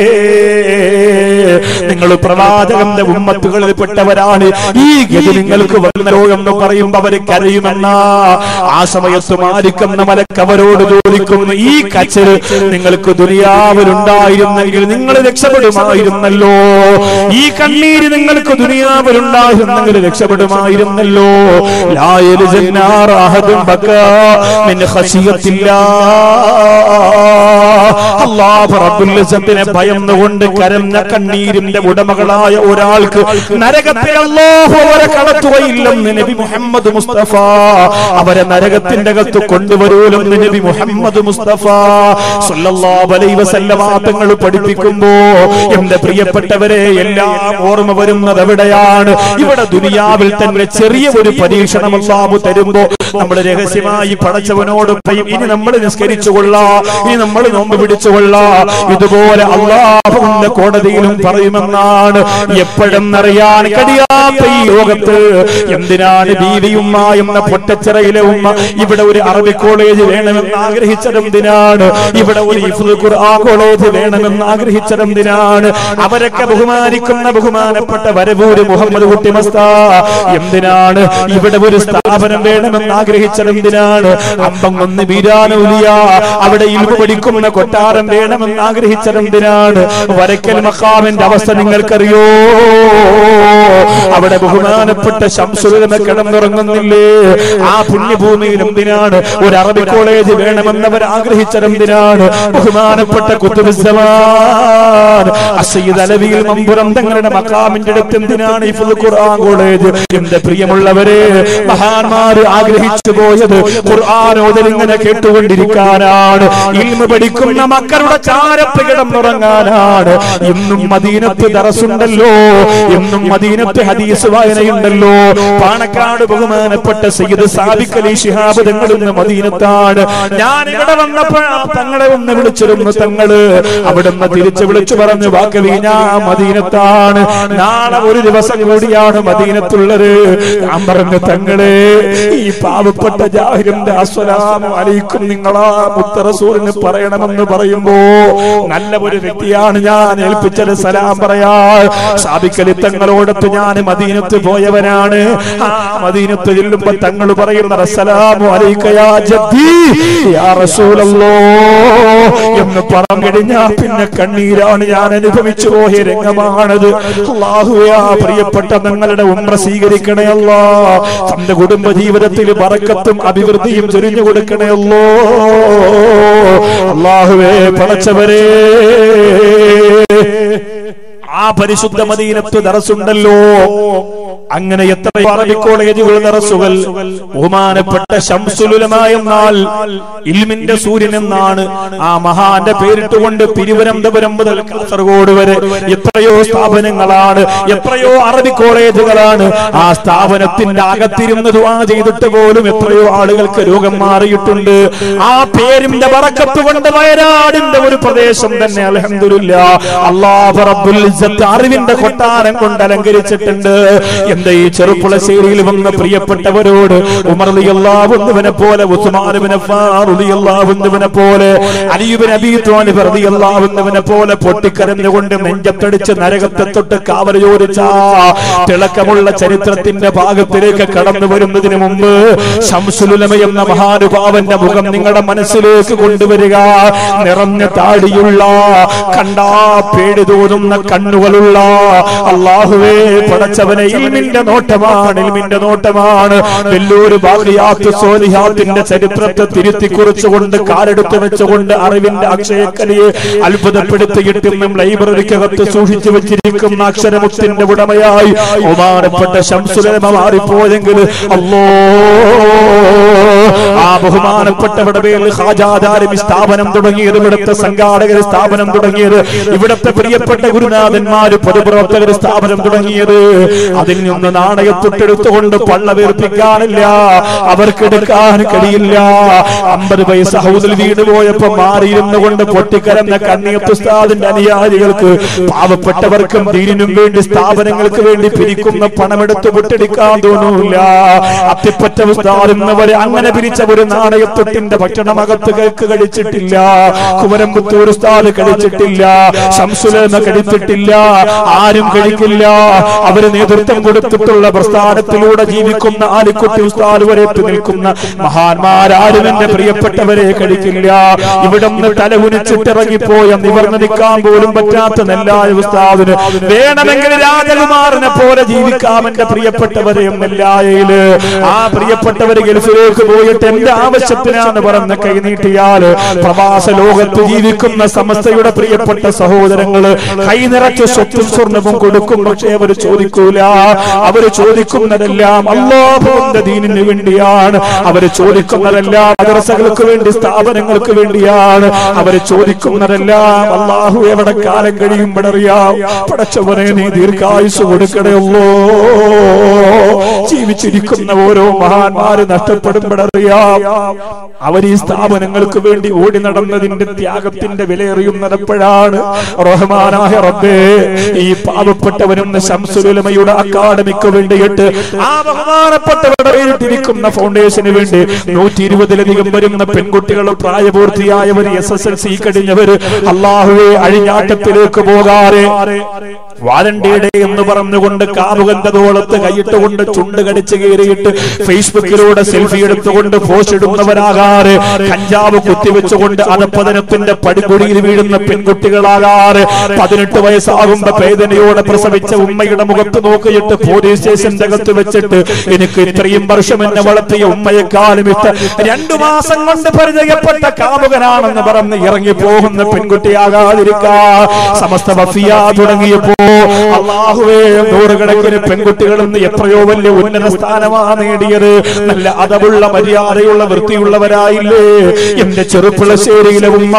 നിങ്ങൾ പ്രവാചകന്റെ ഉമ്മത്തുകളിൽപ്പെട്ടവരാണ് ഈ ഗതി നിങ്ങൾക്ക് വന്നോ എന്ന് പറയുമ്പോ അവര് കരയുമെന്ന ആ സമയത്ത് മാലിക്കുന്ന മലക്ക് അവരോട് ചോദിക്കുന്നു ഈ കച്ചര് നിങ്ങൾക്ക് ദുനിയാവിലുണ്ടായിരുന്നെങ്കിൽ നിങ്ങൾ രക്ഷപ്പെടുമായിരുന്നല്ലോ ഈ കണ്ണീര് നിങ്ങൾക്ക് ദുനിയാവിലുണ്ടായിരുന്നെങ്കിൽ രക്ഷപ്പെടുമായിരുന്നല്ലോ ലായൽ ജന്നാറാഹതും ബക്കാ മിൻ ഖശിയത്തില്ലാ അല്ലാഹു റബ്ബുൽ ഇസ്സത്തിനെ ഭയന്നുകൊണ്ട് കരഞ്ഞ കണ്ണീരിന്റെ ഉടമകളായ ഒരാൾക്ക് നരകത്തിൽ അല്ലാഹു അവരെ കടത്തുകയില്ലെന്ന് നബി മുഹമ്മദ് മുസ്തഫ അവരെ നരകത്തിന്റെ അകത്ത് കൊണ്ടുവരൂലെന്ന് നബി മുഹമ്മദ് മുസ്തഫ സല്ലല്ലാഹു അലൈഹി വസല്ലമ തങ്ങൾ പഠിപ്പിക്കുമ്പോ എന്റെ പ്രിയപ്പെട്ടവരെ എല്ലാം ഓർമ്മ വരുന്നത് എവിടെയാണ് ഇവിടെ ദുനിയാവിൽ തന്നെ ചെറിയ ഒരു പരീക്ഷണം അല്ലാഹു തരുമ്പോ നമ്മൾ രഹസ്യമായി പടച്ചവനോട് പറയും ഇനി നമ്മൾ നിസ്കരിച്ചു കൊള്ളാം ഇനി നമ്മൾ നോമ്പ് പിടിച്ചു കൊള്ളാം ഇതുപോലെ അള്ളാഹുവിന്റെ കോടതിയിലും പറയുമെന്നാണ് എപ്പോഴെന്നറിയാൻ കഴിയാത്ത ഈ ലോകത്ത് എന്തിനാണ് ബീവിയുമ്മ എന്ന പൊട്ടച്ചിറയിലെ ഉമ്മ ഇവിടെ ഒരു അറബി കോളേജ് വേണമെന്ന് ആഗ്രഹിച്ചതെന്തിനാണ് ഇവിടെ ഒരു ഇഫ്ദ് ഖുർആൻ കോളേജ് വേണമെന്ന് ആഗ്രഹിച്ചതെന്തിനാണ് അവരൊക്കെ ബഹുമാനിക്കുന്ന ബഹുമാനപ്പെട്ട വരവൂര് മുഹമ്മദ് കുട്ടി മസ്ത എന്തിനാണ് ഇവിടെ ഒരു സ്ഥാപനം വേണമെന്ന് ആഗ്രഹിച്ചതെന്തിനാണ് അമ്പങ്ങൊന്ന് ബീരാനൂലിയ അവിടെ ഇൽമ പഠിക്കുന്ന കൊട്ടാരം വേണമെന്ന് ആഗ്രഹിച്ചതെന്തിനാണ് വരക്കൽ മക്കാമിന്റെ അവസ്ഥ നിങ്ങൾക്കറിയോ അവിടെ ബഹുമാനപ്പെട്ട ശംസുലമ കിടന്നുറങ്ങുന്നില്ലേ ആ പുണ്യഭൂമിയിൽ എന്തിനാണ് ഒരു അറബി കോളേജ് വേണമെന്നവർ ആഗ്രഹിച്ചതെന്തിനാണ് ബഹുമാനപ്പെട്ട കുത്തുബുസമാൻ അസയ്യിദ് അലവിയിൽ മമ്പുറം തങ്ങളുടെ മക്കാമിന്റെ അടുത്ത് എന്തിനാണ് ഈ ഫുൽ ഖുർആൻ കോളേജ് എന്റെ പ്രിയമുള്ളവരെ മഹാന്മാര് ആഗ്രഹിച്ചു പോയത് ഖുർആാനോദൽ ഇങ്ങനെ കേട്ടുകൊണ്ടിരിക്കാനാണ് ഇൽമ പഠിക്കുന്ന മക്കളുടെ ചാരത്ത് കിടന്നുറങ്ങാനാണ് ഇന്നും മദീനത്ത് ദറസുണ്ടല്ലോ എന്നും മദീനത്ത് ഹദീസ് വായനയുണ്ടല്ലോ പാണക്കാട് ബഹുമാനപ്പെട്ട സയ്യിദ് സാബിക് അലി ശിഹാബ് തങ്ങൾ ഇന്ന് മദീനത്താണ് ഞാൻ ഇവിടെ വന്നപ്പോൾ തങ്ങളെ ഒന്ന് വിളിച്ചിരുന്നു തങ്ങള് അവിടുന്ന് തിരിച്ചു വിളിച്ചു പറഞ്ഞു വാക്കവി ഞാൻ മദീനത്താണ് നാളെ ഒരു ദിവസം കൂടിയാണ് മദീനത്തുള്ളത് ഞാൻ പറഞ്ഞു തങ്ങളെ ഈ പാവപ്പെട്ട ജാഹിറിന്റെ അസ്വലാമു അലൈക്കും നിങ്ങളാ മുത്തറസൂലിന് പറയണമെന്ന് പറയുമ്പോ നല്ല ഒരു വ്യക്തിയാണ് ഞാൻ ഏൽപ്പിച്ചത് സലാം പറയാ സാബിക്കലി തങ്ങളോടൊത്ത് ഞാൻ മദീനത്ത് പോയവനാണ് ആ മദീനത്ത് ചെല്ലുമ്പോ തങ്ങൾ പറയുന്ന അസ്സലാമു അലൈക്കയാ ജദ്ദി യാ റസൂലല്ലോ എന്ന് പറഞ്ഞിടിഞ്ഞാ പിന്നെ കണ്ണീരാണ് ഞാൻ അനുഭവിച്ചു പോയ രംഗമാണത് അള്ളാഹുയാ പ്രിയപ്പെട്ട നിങ്ങളുടെ ഉമ്ര സ്വീകരിക്കണേ അല്ലാ തന്റെ കുടുംബ ജീവിതത്തിൽ പറക്കത്തും അഭിവൃദ്ധിയും ചൊരിഞ്ഞു കൊടുക്കണേയല്ലോ അള്ളാഹുവേ പടച്ചവരേ ആ പരിശുദ്ധ മദീനത്ത് ദറസുണ്ടല്ലോ അങ്ങനെ എത്ര അറബി കോളേജുകൾ ദറസുകൾ ബഹുമാനപ്പെട്ട ശംസുലുലമായ എന്നാൽ ഇൽമിന്റെ സൂര്യൻ എന്നാണ് ആ മഹാന്റെ പേരിട്ടുകൊണ്ട് തിരുവനന്തപുരം മുതൽ കാസർഗോഡ് വരെ എത്രയോ സ്ഥാപനങ്ങളാണ് എത്രയോ അറബി കോളേജുകളാണ് ആ സ്ഥാപനത്തിന്റെ അകത്തിരുന്ന് ദുആ ചെയ്തിട്ട് പോലും എത്രയോ ആളുകൾക്ക് രോഗം മാറിയിട്ടുണ്ട് ആ പേരിന്റെ വറക്കത്ത് കൊണ്ട് വയനാടിന്റെ ഒരു പ്രദേശം തന്നെ അലഹമില്ല അള്ളാഹ് റബ്ബുൽ ഇസ്സത്ത് അറിവിന്റെ കൊട്ടാരം കൊണ്ട് അലങ്കരിച്ചിട്ടുണ്ട് എന്റെ ഈ ചെറുപ്പുളശ്ശേരിയിൽ വന്ന പ്രിയപ്പെട്ടവരോട് ഉമർ അള്ളാഹുവിനെ പോലെ ഉസ്മാനുവിനെ അള്ളാഹുവിനെ പോലെ അലിയുബിൻ അബി ത്വാലിബ് അള്ളാഹുവിനെ പോലെ പൊട്ടിക്കരഞ്ഞുകൊണ്ട് നെഞ്ചത്തടിച്ച് നരകത്തെ തൊട്ട് കാവൽ ചോദിച്ച തിളക്കമുള്ള ചരിത്രത്തിന്റെ ഭാഗത്തിലേക്ക് കടന്നു വരുന്നതിന് മുമ്പ് ശംസുലുലമ എന്ന മഹാനുഭാവന്റെ മുഖം നിങ്ങളുടെ മനസ്സിലേക്ക് കൊണ്ടുവരിക നിറഞ്ഞ താടിയുള്ള കണ്ടാ പേടി തോന്നുന്ന കണ്ണുകളുള്ള അള്ളാഹുവേ പടച്ചവനെ ഇൽമിന്റെ നോട്ടമാണ് ഇൽമിന്റെ നോട്ടമാണ് വെല്ലൂര് ബാഹിയാത്ത് സോലിഹാത്തിന്റെ ചരിത്രത്തെ തിരുത്തി കുറിച്ചുകൊണ്ട് കാലെടുത്ത് വെച്ചുകൊണ്ട് അറിവിന്റെ അക്ഷയക്കലയെ അത്ഭുതപ്പെടുത്തിയിട്ടും ലൈബ്രറിക്കകത്ത് സൂക്ഷിച്ചു വെച്ചിരിക്കുന്ന അക്ഷരമുത്തിന്റെ ഉടമയായി ഒമാനപ്പെട്ട ശംസുലമ മാറിപ്പോയെങ്കിൽ അല്ലോ ആ ബഹുമാനപ്പെട്ടവരുടെ പേരിൽ ഹാജാദാരും സ്ഥാപനം തുടങ്ങിയത് ഇവിടുത്തെ സംഘാടകർ സ്ഥാപനം തുടങ്ങിയത് ഇവിടുത്തെ പ്രിയപ്പെട്ട ഗുരുനാഥന്മാര് പൊതുപ്രവർത്തകർ സ്ഥാപനം തുടങ്ങിയത് അതിൽ നിന്ന് നാണയത്തൊട്ടെടുത്തുകൊണ്ട് പള്ള വീർപ്പിക്കാനില്ല അവർക്കെടുക്കാൻ കഴിയില്ല അമ്പത് പൈസ ഹൗസിൽ വീട് പോയപ്പോ മാറിയിരുന്നു കൊണ്ട് പൊട്ടിക്കരന്ന കണ്ണിയത്തുസ്താദിന്റെ അനുയായികൾക്ക് പാവപ്പെട്ടവർക്കും ദീനിനും വേണ്ടി സ്ഥാപനങ്ങൾക്ക് വേണ്ടി പിരിക്കുന്ന പണമെടുത്ത് പൊട്ടിടിക്കാൻ തോന്നൂല അത്തിപ്പറ്റ ഉസ്താദിന്നവരെ അങ്ങനെ പിരിച്ച ഒരു നാണയത്തൊട്ടിന്റെ ഭക്ഷണമകത്ത് കേക്ക് കഴിച്ചിട്ടില്ല കുമരംപുത്തൂർ ഉസ്താദ് കഴിച്ചിട്ടില്ല ശംസുലേമ കഴിച്ചിട്ടില്ല ആരും കഴിക്കില്ല അവര് നേതൃത്വം കൊടുത്തിട്ടുള്ള പ്രസ്ഥാനത്തിലൂടെ ജീവിക്കുന്ന ആലിക്കുട്ടി ഉസ്താദ് വരെ എത്തി നിൽക്കുന്ന മഹാന്മാരാരും എന്റെ പ്രിയപ്പെട്ടവരെ കഴിക്കില്ല ഇവിടുന്ന് തലകുനിച്ചിട്ടിറങ്ങിപ്പോയ നിവർന്നു നിൽക്കാൻ പോലും പറ്റാത്ത നെല്ലായ ഉസ്താദിന് വേണമെങ്കിൽ രാജകുമാരനെ പോലെ ജീവിക്കാം എന്റെ പ്രിയപ്പെട്ടവരെയും നെല്ലായയില് ആ പ്രിയപ്പെട്ടവര് ഗൾഫിലേക്ക് പോയിട്ട് എന്റെ ആവശ്യത്തിനാണ് പറഞ്ഞ കൈനീട്ടിയാല് പ്രവാസ ലോകത്ത് ജീവിക്കുന്ന സമസ്തയുടെ പ്രിയപ്പെട്ട സഹോദരങ്ങള് കൈ നിറച്ച് സ്വത്തും സ്വർണവും കൊടുക്കും പക്ഷേ അവര് ചോദിക്കൂല അവര് ചോദിക്കുന്നതെല്ലാം അള്ളാഹുവിന്റെ ദീനിന് വേണ്ടിയാണ് അവര് ചോദിക്കുന്നതെല്ലാം മദ്രസകൾക്ക് വേണ്ടി സ്ഥാപനങ്ങൾക്ക് വേണ്ടിയാണ് അവര് ചോദിക്കുന്നതെല്ലാം അള്ളാഹു എവിടെ കാലം കഴിയുമ്പോഴറിയാം പടച്ചവനെ നീ ദീർഘായുസ് കൊടുക്കണേ അല്ലോ ജീവിച്ചിരിക്കുന്ന ഓരോ മഹാന്മാര് നഷ്ടപ്പെടുമ്പോഴറിയാം അവർ ഈ സ്ഥാപനങ്ങൾക്ക് വേണ്ടി ഓടി നടന്നതിന്റെ ത്യാഗത്തിന്റെ വിലയെറിയുന്നതെപ്പോഴാണ് റഹ്മാനായ റബ്ബേ ഈ പാവപ്പെട്ടവനും ശംസുലമയുടെ അക്കാദമിക്ക് വേണ്ടിയിട്ട് ആ ബഹുമാനപ്പെട്ടവരുടെ പേരിട്ടിരിക്കുന്ന ഫൗണ്ടേഷന് വേണ്ടി നൂറ്റി ഇരുപതിലധികം വരുന്ന പെൺകുട്ടികൾ പ്രായപൂർത്തിയായവർ എസ് എസ് എൽ സി കഴിഞ്ഞവര് അള്ളാഹുവെ അഴിഞ്ഞാട്ടത്തിലേക്ക് പോകാതെ വാലണ്ടിയുടെ എന്ന് പറഞ്ഞുകൊണ്ട് കാമുകന്തതോളത്ത് കൈയിട്ടുകൊണ്ട് ചുണ്ട് കടിച്ചു കയറിയിട്ട് ഫേസ്ബുക്കിലൂടെ സെൽഫി എടുത്തുകൊണ്ട് പോസ്റ്റ് ഇടുന്നവരാകാറ് കഞ്ചാവ് കുത്തിവെച്ചുകൊണ്ട് അതപ്പതനത്തിന്റെ പടികുടിയിൽ വീഴുന്ന പെൺകുട്ടികളാകാറ് പതിനെട്ട് വയസ്സാകുമ്പോ വേദനയോടെ പ്രസവിച്ച ഉമ്മയുടെ മുഖത്ത് നോക്കിയിട്ട് പോലീസ് സ്റ്റേഷന്റെ അകത്ത് വെച്ചിട്ട് എനിക്ക് ഇത്രയും വർഷം എന്നെ വളർത്തിയ ഉമ്മയെക്കാളും ഇഷ്ട രണ്ടു മാസം കൊണ്ട് പരിചയപ്പെട്ട കാമുകനാണെന്ന് പറഞ്ഞ് ഇറങ്ങി പോകുന്ന പെൺകുട്ടിയാകാതിരിക്കാ സമസ്ത വഫിയ തുടങ്ങിയപ്പോ അള്ളാഹുവേ നൂറുകണക്കിന് പെൺകുട്ടികളും എത്രയോ വലിയ ഉന്നത സ്ഥാനമാ നേടിയത് നല്ല അതവുള്ള മര്യാദയുള്ള വൃത്തിയുള്ളവരായില്ലേ എന്റെ ചെറുപ്പുളശ്ശേരിയിലെ ഉമ്മ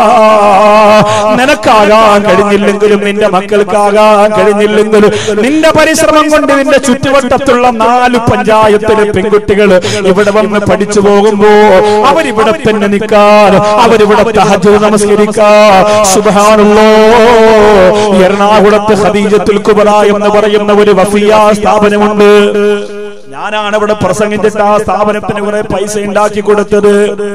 നിനക്കാകാൻ കഴിഞ്ഞില്ലെങ്കിലും നിന്റെ മക്കൾക്കാകാൻ കഴിഞ്ഞില്ലെങ്കിലും നിന്റെ പരിശ്രമം കൊണ്ട് നിന്റെ ചുറ്റുവട്ടത്തുള്ള നാല് പഞ്ചായത്തിലെ പെൺകുട്ടികൾ ഇവിടെ വന്ന് പഠിച്ചു പോകുമ്പോ അവരിവിടെ തന്നെ നിൽക്കാൻ അവരിവിടെ തഹജ് നമസ്കരിക്കാൻ സുബാനുള്ളോ എറണാകുളത്ത് ഖദീജത്തുൽ കുബറ എന്ന് പറയുന്ന ഒരു വഫിയ സ്ഥാപനമുണ്ട് ഞാനാണ് അവിടെ പ്രസംഗിച്ചിട്ട് ആ സ്ഥാപനത്തിന് കുറെ പൈസ ഉണ്ടാക്കി കൊടുത്തത്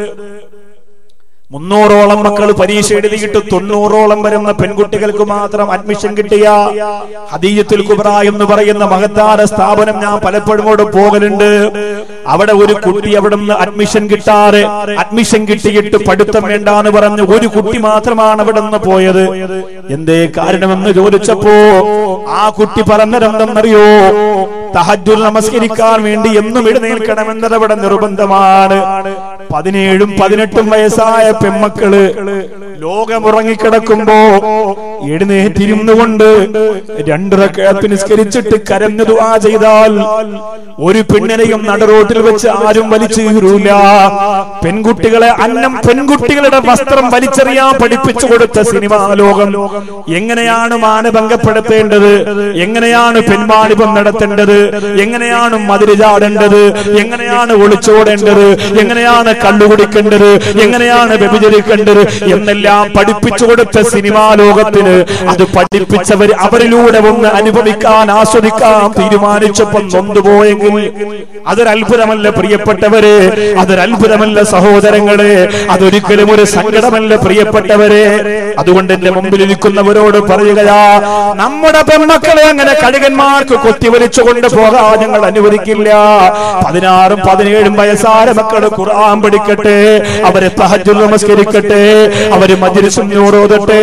മുന്നൂറോളം മക്കൾ പരീക്ഷ എഴുതിയിട്ട് തൊണ്ണൂറോളം വരുന്ന പെൺകുട്ടികൾക്ക് മാത്രം അഡ്മിഷൻ കിട്ടിയ ഹദീയത്തുൽ കുബ്ര എന്ന് പറയുന്ന മഹത്താര സ്ഥാപനം ഞാൻ പലപ്പോഴും അവിടെ പോകലുണ്ട് അവിടെ ഒരു കുട്ടി അവിടെ നിന്ന് അഡ്മിഷൻ കിട്ടാറ് അഡ്മിഷൻ കിട്ടിയിട്ട് പഠിത്തം വേണ്ടാന്ന് പറഞ്ഞ് ഒരു കുട്ടി മാത്രമാണ് അവിടെ നിന്ന് പോയത് എന്തേ കാരണമെന്ന് ചോദിച്ചപ്പോ ആ കുട്ടി പറഞ്ഞതെന്തെന്നറിയോ തഹജുൽ നമസ്കരിക്കാൻ വേണ്ടി എന്നും എഴുന്നേൽക്കണമെന്നത് അവിടെ നിർബന്ധമാണ് പതിനേഴും പതിനെട്ടും വയസ്സായ പെമ്മക്കള് ലോകമുറങ്ങിക്കിടക്കുമ്പോ എഴുന്നേറ്റിരുന്നു കൊണ്ട് രണ്ടിറക്കത്ത് നിസ്കരിച്ചിട്ട് കരഞ്ഞു ദുആ ചെയ്താൽ ഒരു പെണ്ണിനെയും നടുറോട്ടിൽ വെച്ച് ആരും വലിച്ചു കീറൂല പെൺകുട്ടികളെ അന്നം പെൺകുട്ടികളുടെ വസ്ത്രം വലിച്ചെറിയാൻ പഠിപ്പിച്ചു കൊടുത്ത സിനിമാ ലോകം എങ്ങനെയാണ് മാനഭംഗപ്പെടുത്തേണ്ടത് എങ്ങനെയാണ് പെൺമാണിപം നടത്തേണ്ടത് എങ്ങനെയാണ് മതില് ചാടേണ്ടത് എങ്ങനെയാണ് ഒളിച്ചോടേണ്ടത് എങ്ങനെയാണ് കള്ളുകുടിക്കേണ്ടത് എങ്ങനെയാണ് വ്യഭിചരിക്കേണ്ടത് എന്നെല്ലാം പഠിപ്പിച്ചു കൊടുത്ത സിനിമാ ലോകത്തിന് അത് പഠിപ്പിച്ചവർ അവരിലൂടെ ഒന്ന് അനുഭവിക്കാൻ ആസ്വദിക്കാൻ തീരുമാനിച്ചപ്പം നൊന്തുപോയെങ്കിൽ അതൊരത്ഭുതമല്ല പ്രിയപ്പെട്ടവരെ അതൊരത്ഭുതമല്ല സഹോദരങ്ങളെ അതൊരിക്കലും ഒരു സങ്കടമല്ല പ്രിയപ്പെട്ടവരെ അതുകൊണ്ട് എന്റെ മുമ്പിൽ ഇരിക്കുന്നവരോട് പറയുകയാ നമ്മുടെ പെൺമക്കളെ അങ്ങനെ കഴുകന്മാർക്ക് കൊത്തിവലിച്ചു കൊണ്ട് പോകാൻ ഞങ്ങൾ അനുവദിക്കില്ല പതിനാറും പതിനേഴും വയസ്സായ മക്കൾ ഖുർആൻ പഠിക്കട്ടെ അവരെ തഹജ്ജുദ് നമസ്കരിക്കട്ടെ അവര് മജ്ലിസും ഓതട്ടെ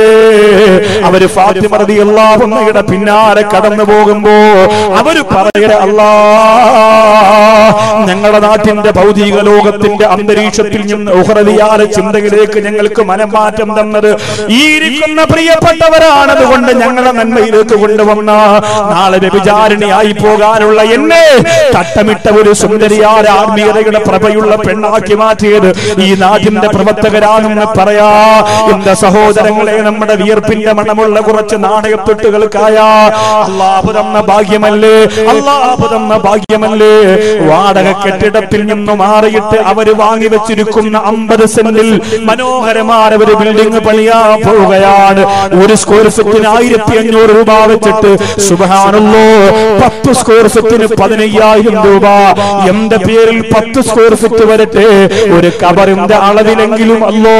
അവര് ഫാത്തിമ റളിയല്ലാഹു അൻഹയുടെ പിന്നാലെ കടന്നു പോകുമ്പോ അവര് പറയുക അല്ലാ ഞങ്ങളുടെ നാട്ടിന്റെ ഭൗതിക ലോകത്തിന്റെ അന്തരീക്ഷത്തിൽ നിന്ന് ഉഹ്റലിയാല ചിന്തയിലേക്ക് ഞങ്ങൾക്ക് മനംമാറ്റം തന്നത് ഈ ഇരിക്കുന്ന പ്രിയപ്പെട്ടവരാണ് അതുകൊണ്ട് ഞങ്ങളെ നന്മയിലേക്ക് കൊണ്ടുവന്ന നാളെ വ്യഭിചാരിണിയായി പോകാനുള്ള എന്നെ തട്ടമിട്ട ഒരു സുന്ദരിയായ ആത്മീയതയുടെ പ്രഭയുള്ള പെണ്ണാക്കി മാറ്റിയത് ഈ നാട്ടിന്റെ പ്രവർത്തകരാണെന്ന് പറയാ എന്റെ സഹോദരങ്ങളെ നമ്മുടെ വിയർപ്പിന്റെ മണമുള്ള കുറച്ച് നാണയത്തൊട്ടുകൾക്കായ അള്ളാഹു തന്ന ഭാഗ്യമല്ലേ അള്ളാഹു തന്ന ഭാഗ്യമല്ലേ വാടക കെട്ടിടത്തിൽ നിന്ന് മാറിയിട്ട് അവര് വാങ്ങി വെച്ചിരിക്കുന്ന അമ്പത് സെന്റിൽ മനോഹരമായ ഒരു ബിൽഡിംഗ് പണിയാൻ പോവുകയാണ് ഒരു സ്ക്വയർ ഫീറ്റിന് ആയിരത്തി അഞ്ഞൂറ് രൂപ വെച്ചിട്ട് സുബാനുള്ളോ പത്ത് സ്ക്വയർ ഫീറ്റിന് പതിനയ്യായിരം രൂപ എന്റെ പേരിൽ പത്ത് സ്ക്വയർ ഫീറ്റ് വരട്ടെ ഒരു കബറിന്റെ അളവിലെങ്കിലും അല്ലോ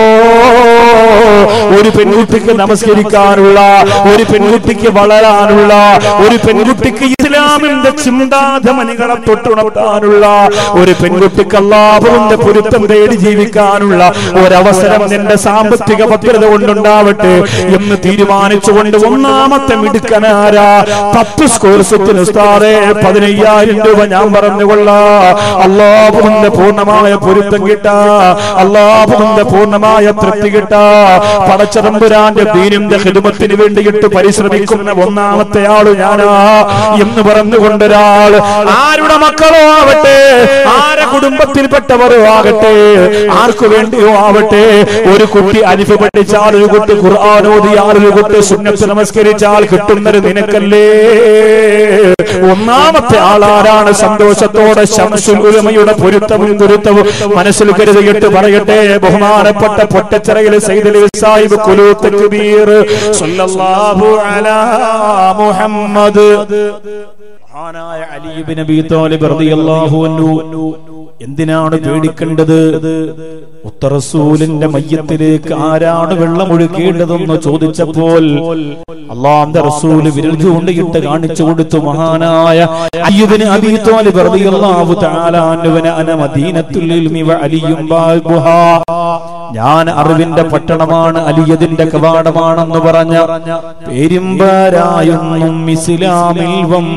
ഒരു പെൺകുട്ടിക്ക് നമസ്കരിക്കാനുള്ള ഒരു പെൺകുട്ടിക്ക് വളരാനുള്ള ഒരു പെൺകുട്ടിക്ക് ഇസ്ലാമിന്റെ ചിന്താധമനികളെ തൊട്ടുണർത്താനുള്ള ഒരു പെൺകുട്ടിക്ക് അള്ളാഹുവിന്റെ പൊരുത്തം തേടി ജീവിക്കാനുള്ള ഒരവസരം നിന്റെ സാമ്പത്തിക ഭദ്രത കൊണ്ടുണ്ടാവട്ടെ എന്ന് തീരുമാനിച്ചുകൊണ്ട് ഒന്നാമത്തെ മിടുക്കനാരാ പത്ത് സ്ക്വയർ ഫീറ്റിന് ഉസ്താദേ പതിനയ്യായിരം രൂപ ഞാൻ പറഞ്ഞുകൊള്ള അള്ളാഹുവിന്റെ പൂർണ്ണമായ പൊരുത്തം കിട്ടാ അള്ളാഹുവിന്റെ പൂർണ്ണമായ തൃപ്തി കിട്ടാ പടച്ചതമ്പുരാന്റെ ദീനിന്റെ ഹിതുമത്തിന് വേണ്ടിയിട്ട് പരിശ്രമിക്കുന്ന ഒന്നാമത്തെ ആള് ഞാനാ എന്ന് പറഞ്ഞുകൊണ്ടൊരാൾ ആരുടെ മക്കളോ ആവട്ടെ ആരെ കുടുംബത്തിൽപ്പെട്ടവരോ ആകട്ടെ ആർക്കു വേണ്ടിയോ ആവട്ടെ ഒരു കുട്ടി അരിഫ് പഠിച്ചാൽ ഒരു കുട്ടി ഖുർആാനോദിയാൽ ഒരു കുട്ടി സുന്നത്ത് നമസ്കരിച്ചാൽ കിട്ടുന്നത് നിനക്കല്ലേ ഒന്നാമത്തെ ആളാരാണ് സന്തോഷത്തോടെ ശംസുൽ ഉലമയുടെ പൊരുത്തവും ഗുരുത്തവും മനസ്സിൽ കരുതിയിട്ട് പറയട്ടെ ബഹുമാനപ്പെട്ട പൊട്ടച്ചിറയിൽ സൈദലി സാഹിബ് കുലൂത്ത് കബീർ സല്ലല്ലാഹു അലാ മുഹമ്മദ് മഹാനായ അലി ഇബ്നു അബീ താലിബ് റളിയല്ലാഹു അൻഹു എന്തിനാണ് പേടിക്കേണ്ടത് ഉത്തറസൂലിന്റെ മയ്യത്തിലേക്ക് ആരാണ് വെള്ളം ഒഴുക്കേണ്ടതെന്ന് ചോദിച്ചപ്പോൾ അള്ളാന്റെ റസൂല് വിരൽ ചൂണ്ടിയിട്ട് കാണിച്ചു കൊടുത്തു മഹാനായ അയ്യുബിന് അബീ താലിബ് റളിയല്ലാഹു തആല അൻഹുവിനെ അന മദീനത്തുൽ ഇൽമി വ അലിയും ബാബുഹാ ഞാൻ അറിവിന്റെ പട്ടണമാണ് അലിയതിന്റെ കവാടമാണെന്ന് പറഞ്ഞ പെരുമ്പാരായൊന്നും ഇസ്ലാമിൽ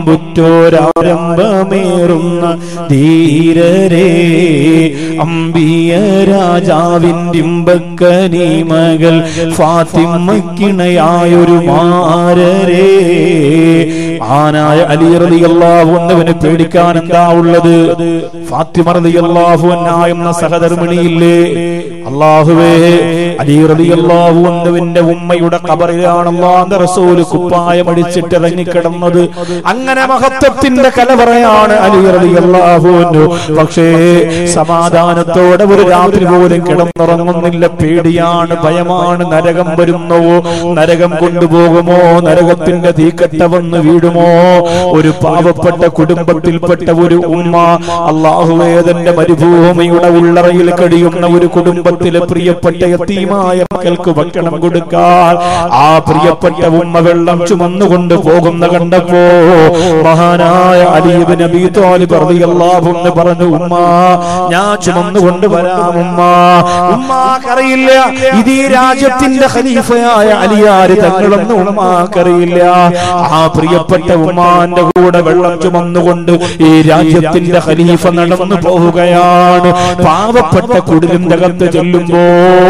വമ്പുറ്റോരാരംഭമേറുന്ന ധീരരേ അമ്പിയ രാജാവിന്റെ ഇമ്പക്കനി മകൾ ഫാത്തിമക്കിണയായൊരു മാരരേ ആനായ അലി റളിയല്ലാഹു അൻഹുവിനെ പേടിക്കാൻ എന്താ ഉള്ളത് ഫാത്തിമ റളിയല്ലാഹു അൻഹ എന്ന സഹധർമ്മിണിയില്ലേ അള്ളാഹുവേ അലി റളിയല്ലാഹു അൻഹുവിന്റെ ഉമ്മയുടെ ഖബറിലാണ് അള്ളാഹുവിന്റെ റസൂൽ കുപ്പായം അടിച്ചിട്ട് ഇറങ്ങിക്കിടന്നത് അങ്ങനെ മഹത്വത്തിന്റെ കലവറയാണ് അലി റളിയല്ലാഹു അൻഹു പക്ഷേ സമാധാനത്തോടെ ഒരു രാത്രി പോലും കിടന്നുറങ്ങുന്നില്ല പേടിയാണ് ഭയമാണ് നരകം വരുന്നോ നരകം കൊണ്ടുപോകുമോ നരകത്തിന്റെ തീക്കട്ട വന്ന് വീടുമോ ഒരു പാവപ്പെട്ട കുടുംബത്തിൽപ്പെട്ട ഒരു ഉമ്മ അള്ളാഹുവേദന്റെ മരുഭൂമിയുടെ ഉള്ളറയിൽ കഴിയുന്ന ഒരു കുടുംബത്തിലെ പ്രിയപ്പെട്ട യത്തീമായ മക്കൾക്ക് ഭക്ഷണം കൊടുക്കാൻ ആ പ്രിയപ്പെട്ട ഉമ്മ വെള്ളം ചുമന്നുകൊണ്ട് പോകുന്ന കണ്ടപ്പോ മഹാനായ അലീബ് നബി താലിബ് റളിയല്ലാഹു അൻഹു പറഞ്ഞു ഉമ്മ ഞാൻ ചുമന്നുകൊണ്ട് വരാം ഉമ്മ ഉമ്മാക്കറിയില്ല ഇത് ഈ രാജ്യത്തിന്റെ ഖലീഫയായ അലിയാര് തങ്ങളെന്ന് ഉമ്മാക്കറിയില്ല ആ പ്രിയപ്പെട്ട ഉമ്മാന്റെ കൂടെ വെള്ളം ചുമന്നുകൊണ്ട് ഈ രാജ്യത്തിന്റെ ഖലീഫ നടന്നു പോവുകയാണ് പാവപ്പെട്ട കുടിലിന്റെ അകത്ത് ചെല്ലുമ്പോ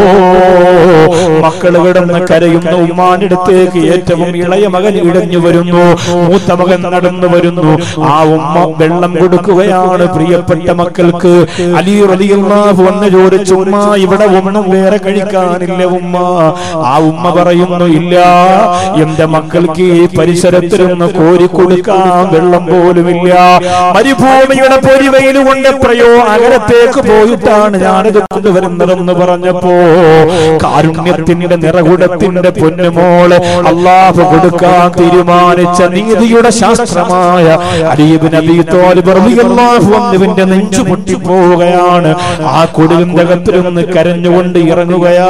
മക്കള് കിടന്ന് കരയുന്ന ഉമ്മാന്റെ അടുത്തേക്ക് ഏറ്റവും ഇളയ മകൻ ഇടഞ്ഞു വരുന്നു മൂത്ത മകൻ നടന്നു വരുന്നു ആ ഉമ്മ വെള്ളം കൊടുക്കുകയാണ് പ്രിയപ്പെട്ട മക്കൾക്ക് അലി റളിയല്ലാഹു അൻഹു ചോദിച്ചു ഉമ്മ ഇവിടെ ഒന്നും വേറെ കഴിക്കാനില്ല ഉമ്മ ആ ഉമ്മ പറയുന്നു ഇല്ല എന്റെ മക്കൾക്ക് ഈ പരിസരത്തിലൊന്ന് കോരി കൊടുക്കാൻ വെള്ളം പോലുമില്ല മരുഭൂമിയുടെ പൊരിവയിൽ കൊണ്ട് എത്രയോ അകലത്തേക്ക് പോയിട്ടാണ് ഞാനിത് കൊണ്ടുവരുന്നതെന്ന് പറഞ്ഞപ്പോ കാരുണ്യത്തിന്റെ നിറകുടത്തിന്റെ പൊന്നുമോള് അള്ളാഹു കൊടുക്കാൻ തീരുമാനിച്ച നീതിയുടെ ശാസ്ത്രമായ അലീബ് നബി തോലിബ് റളിയല്ലാഹു അൻഹുവിന്റെ നെഞ്ചു പൊട്ടിപ്പോവുകയാണ് ആ കുടിലിന്റെ അകത്തിരുന്ന് കരഞ്ഞുകൊണ്ട് ഇറങ്ങുകയാ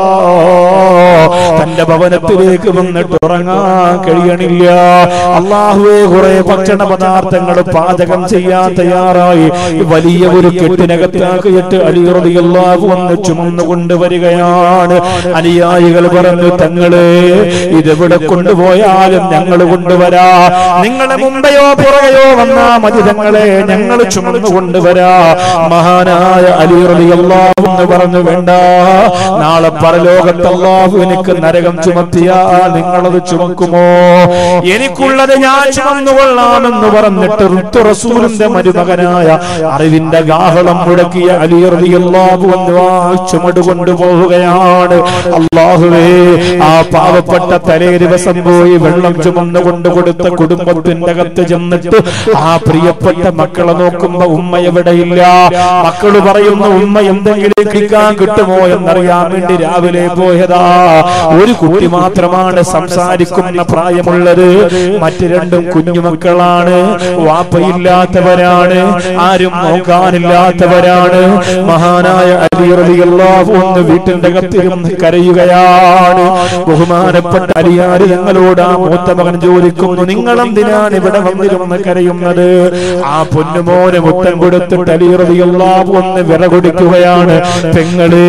തന്റെ ഭവനത്തിലേക്ക് വന്നിട്ട് ഉറങ്ങാൻ കഴിയണില്ല അള്ളാഹുവെ കുറെ ഭക്ഷണ പദാർത്ഥങ്ങൾ പാചകം ചെയ്യാൻ തയ്യാറായി വലിയ ഒരു കെട്ടിനകത്താക്കിയിട്ട് അലിയറിയല്ലാഹു വന്ന് ചുമന്നു കൊണ്ടുവരികയാണ് അനുയായികൾ പറഞ്ഞു തങ്ങളെ ഇതെവിടെ കൊണ്ടുപോയാലും ഞങ്ങൾ കൊണ്ടുവരാ നിങ്ങളെ മുമ്പെയോ പുറകെയോ വന്നാ മതി തങ്ങളെ ഞങ്ങൾ ചുമന്നു കൊണ്ടുവരാ മഹാനായ അലിയറിയല്ലാഹു എന്ന് പറഞ്ഞു വേണ്ട നാളെ പരലോകത്ത് അള്ളാഹു എനിക്ക് നരകം ചുമത്തിയാ നിങ്ങളത് ചുമക്കുമോ എനിക്കുള്ളത് ഞാൻ ചുമന്നുകൊള്ളാമെന്ന് പറഞ്ഞിട്ട് ഋത്തു റസൂലിന്റെ മരുമകനായ അറിവിന്റെ ഗാഹളം മുടക്കിയ അലിയറിയല്ലാഹു എന്ന് ആ ചുമട് കൊണ്ടുപോവുകയാണ് അള്ളാഹുവേ ആ പാവപ്പെട്ട തലേ ദിവസം പോയി വെള്ളം ചുമന്നു കൊണ്ട് കൊടുത്ത കുടുംബത്തിന്റെ അകത്ത് ചെന്നിട്ട് ആ പ്രിയപ്പെട്ട മക്കളെ നോക്കുമ്പോ ഉമ്മ എവിടെയില്ല മക്കള് പറയുന്നു ഉമ്മ എന്തെങ്കിലും കിട്ടാൻ കിട്ടുമോ എന്നറിയാൻ വേണ്ടി രാവിലെ പോയതാ ഒരു കുട്ടി മാത്രമാണ് സംസാരിക്കുന്ന പ്രായമുള്ളത് മറ്റു രണ്ടും കുഞ്ഞുമക്കളാണ് വാപ്പയില്ലാത്തവരാണ് ആരും നോക്കാനില്ലാത്തവരാണ് മഹാനായ അലി റളിയല്ലാഹു അൻഹു വീട്ടിന്റെ അകത്തിരുന്ന് കരയുകയാണ് ബഹുമാനപ്പെട്ട അലിയാര് ഞങ്ങളോട് ആ മൂത്ത മകൻ ചോദിക്കുന്നു നിങ്ങൾ എന്തിനാണ് ഇവിടെ വന്നിരുന്ന് കരയുന്നത് ആ പൊന്നുമോന് മുത്തം കൊടുത്തിട്ട് അലി റളിയല്ലാഹു അൻഹു വിറകൊടിക്കുകയാണ് പെങ്ങളേ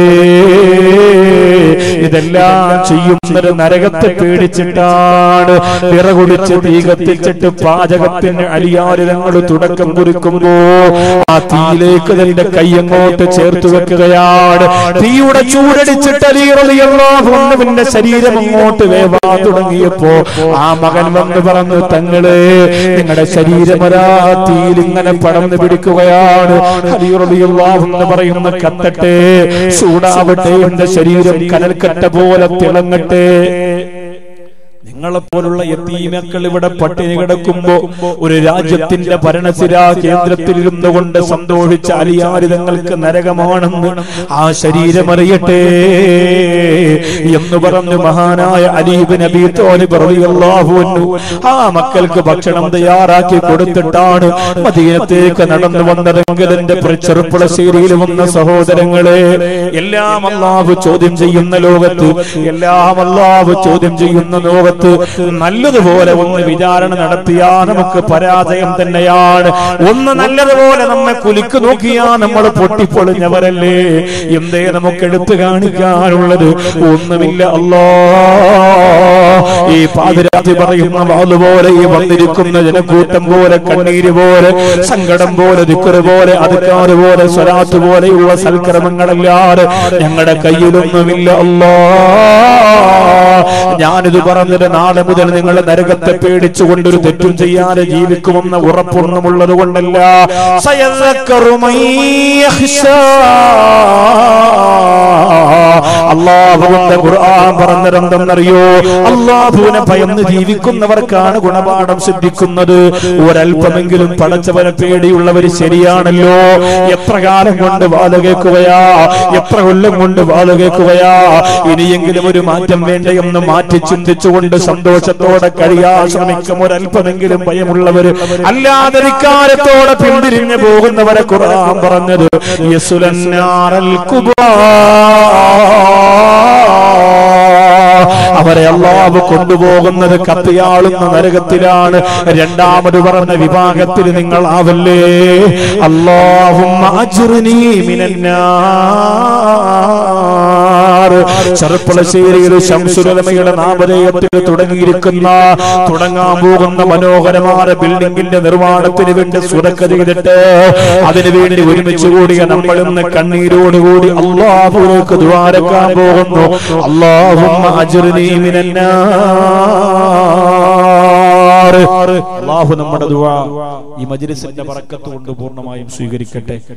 ഇതെല്ലാം ചെയ്യുന്നത് നരകത്തെ പേടിച്ചിട്ടാണ് വിറകൊടിച്ച് തീ കത്തിച്ചിട്ട് പാചകത്തിന് അലിയാരിതങ്ങൾ തുടക്കം കുറിക്കുമ്പോ ആ തീയിലേക്ക് തന്റെ കൈയങ്ങോട്ട് ചേർത്ത് വെക്കുകയാണ് തീയുടെ ചൂടടിച്ചിട്ട് അലിയറിയല്ലാഹുവിന്റെ ശരീരം അങ്ങോട്ട് വേവാ തുടങ്ങിയപ്പോ ആ മകൻ വന്ന് പറഞ്ഞു തങ്ങള് നിങ്ങളുടെ ശരീരമരാ തീയിൽ ഇങ്ങനെ പടർന്നു പിടിക്കുകയാണ് അലിയറിയല്ലാഹു എന്ന് പറയുന്ന കത്തട്ടെ ചൂടാവട്ടെ എന്റെ ശരീരം കനൽക്കട്ട പോലെ തിളങ്ങട്ടെ നിങ്ങളെപ്പോലുള്ള യത്തീമക്കൾ ഇവിടെ പട്ടിണി കിടക്കുമ്പോ ഒരു രാജ്യത്തിന്റെ ഭരണസിരാ കേന്ദ്രത്തിൽ ഇരുന്നു കൊണ്ട് സന്തോഷിച്ച അലിയാരിതങ്ങൾക്ക് നരകമാണെന്ന് ആ ശരീരമറിയട്ടെ എന്ന് പറഞ്ഞു മഹാനായ അലീബ് നബി തോലിബ് റളിയല്ലാഹു അൻഹു ആ മക്കൾക്ക് ഭക്ഷണം തയ്യാറാക്കി കൊടുത്തിട്ടാണ് മദീനത്തേക്ക് നടന്നു വന്നതെങ്കിൽ എന്റെ ചെറുപ്പുളശ്ശേരിയിൽ വന്ന സഹോദരങ്ങളെ എല്ലാം അള്ളാഹു ചോദ്യം ചെയ്യുന്ന ലോകത്ത് എല്ലാം അള്ളാഹു ചോദ്യം ചെയ്യുന്ന ലോകത്ത് നല്ലതുപോലെ ഒന്ന് വിചാരണ നടത്തിയാ നമുക്ക് പരാജയം തന്നെയാണ് ഒന്ന് നല്ലതുപോലെ നമ്മെ കുലുക്ക് നോക്കിയാ നമ്മൾ പൊട്ടിപ്പൊളിഞ്ഞവരല്ലേ എന്തേ നമുക്ക് എടുത്തു കാണിക്കാനുള്ളത് ഒന്നുമില്ല അല്ലാ ഈ പാതിരാത്രി പറയുന്ന വാതുപോലെ ഈ വന്നിരിക്കുന്ന ജനക്കൂട്ടം പോലെ കണ്ണീര് പോലെ സങ്കടം പോലെ ദിക്കറ് പോലെ അതുക്കാറ് പോലെ സ്വരാത്ത് പോലെയുള്ള സൽക്രമങ്ങളല്ലാതെ ഞങ്ങളുടെ കയ്യിലൊന്നുമില്ല അല്ലാ ഞാനിത് പറഞ്ഞത് നാളെ മുതൽ നിങ്ങൾ നരകത്തെ പേടിച്ചുകൊണ്ടൊരു തെറ്റും ചെയ്യാതെ ജീവിക്കുമെന്ന ഉറപ്പൊന്നുമുള്ളത് കൊണ്ടല്ല സയദക്കറു മൻ യഖ്ശാ. അള്ളാഹുവിന്റെ ഖുർആൻ പറഞ്ഞതെന്തെന്നറിയോ അള്ളാഹുവിനെ ഭയന്ന് ജീവിക്കുന്നവർക്കാണ് ഗുണപാഠം സിദ്ധിക്കുന്നത് ഒരല്പമെങ്കിലും പടച്ചവനെ പേടിയുള്ളവർ ശരിയാണല്ലോ എത്ര കാലം കൊണ്ട് വാത കേൾക്കുകയാ എത്ര കൊല്ലം കൊണ്ട് വാത കേൾക്കുകയാ ഇനിയെങ്കിലും ഒരു മാറ്റം വേണ്ടയെന്ന് മാറ്റി ചിന്തിച്ചുകൊണ്ട് സന്തോഷത്തോടെ കഴിയാ ശ്രമിക്കും ഒരല്പമെങ്കിലും ഭയമുള്ളവര് അല്ലാതെ ധിക്കാരത്തോടെ പിന്തിരിഞ്ഞു പോകുന്നവരെ ഖുർആൻ പറഞ്ഞത് യസുലന്നാറൽ കുബാ അവരെ അള്ളാഹു കൊണ്ടുപോകുന്നത് കത്തിയാളുന്ന നരകത്തിലാണ് രണ്ടാമത് പറഞ്ഞ വിഭാഗത്തിൽ നിങ്ങൾ ആവല്ലേ അള്ളാഹും ചെറുപ്പളശ്ശേരിയിൽ ശംസുരമയുടെ നാമധേയത്തിൽ തുടങ്ങിയിരിക്കുന്ന തുടങ്ങാൻ പോകുന്ന മനോഹരമായ ബിൽഡിംഗിന്റെ നിർമ്മാണത്തിന് വേണ്ടി സുരക്ക ചെയ്തിട്ട് അതിനുവേണ്ടി ഒരുമിച്ച് കൂടിയ നമ്മൾ ഇന്ന് കണ്ണീരോടുകൂടി അള്ളാഹുലേക്ക് ദ്വാരക്കാൻ പോകുന്നു അള്ളാഹും അള്ളാഹു നമ്മുടെ ദുആ ഈ മജ്ലിസിന്റെ ബറക്കത്ത് കൊണ്ട് പൂർണ്ണമായും സ്വീകരിക്കട്ടെ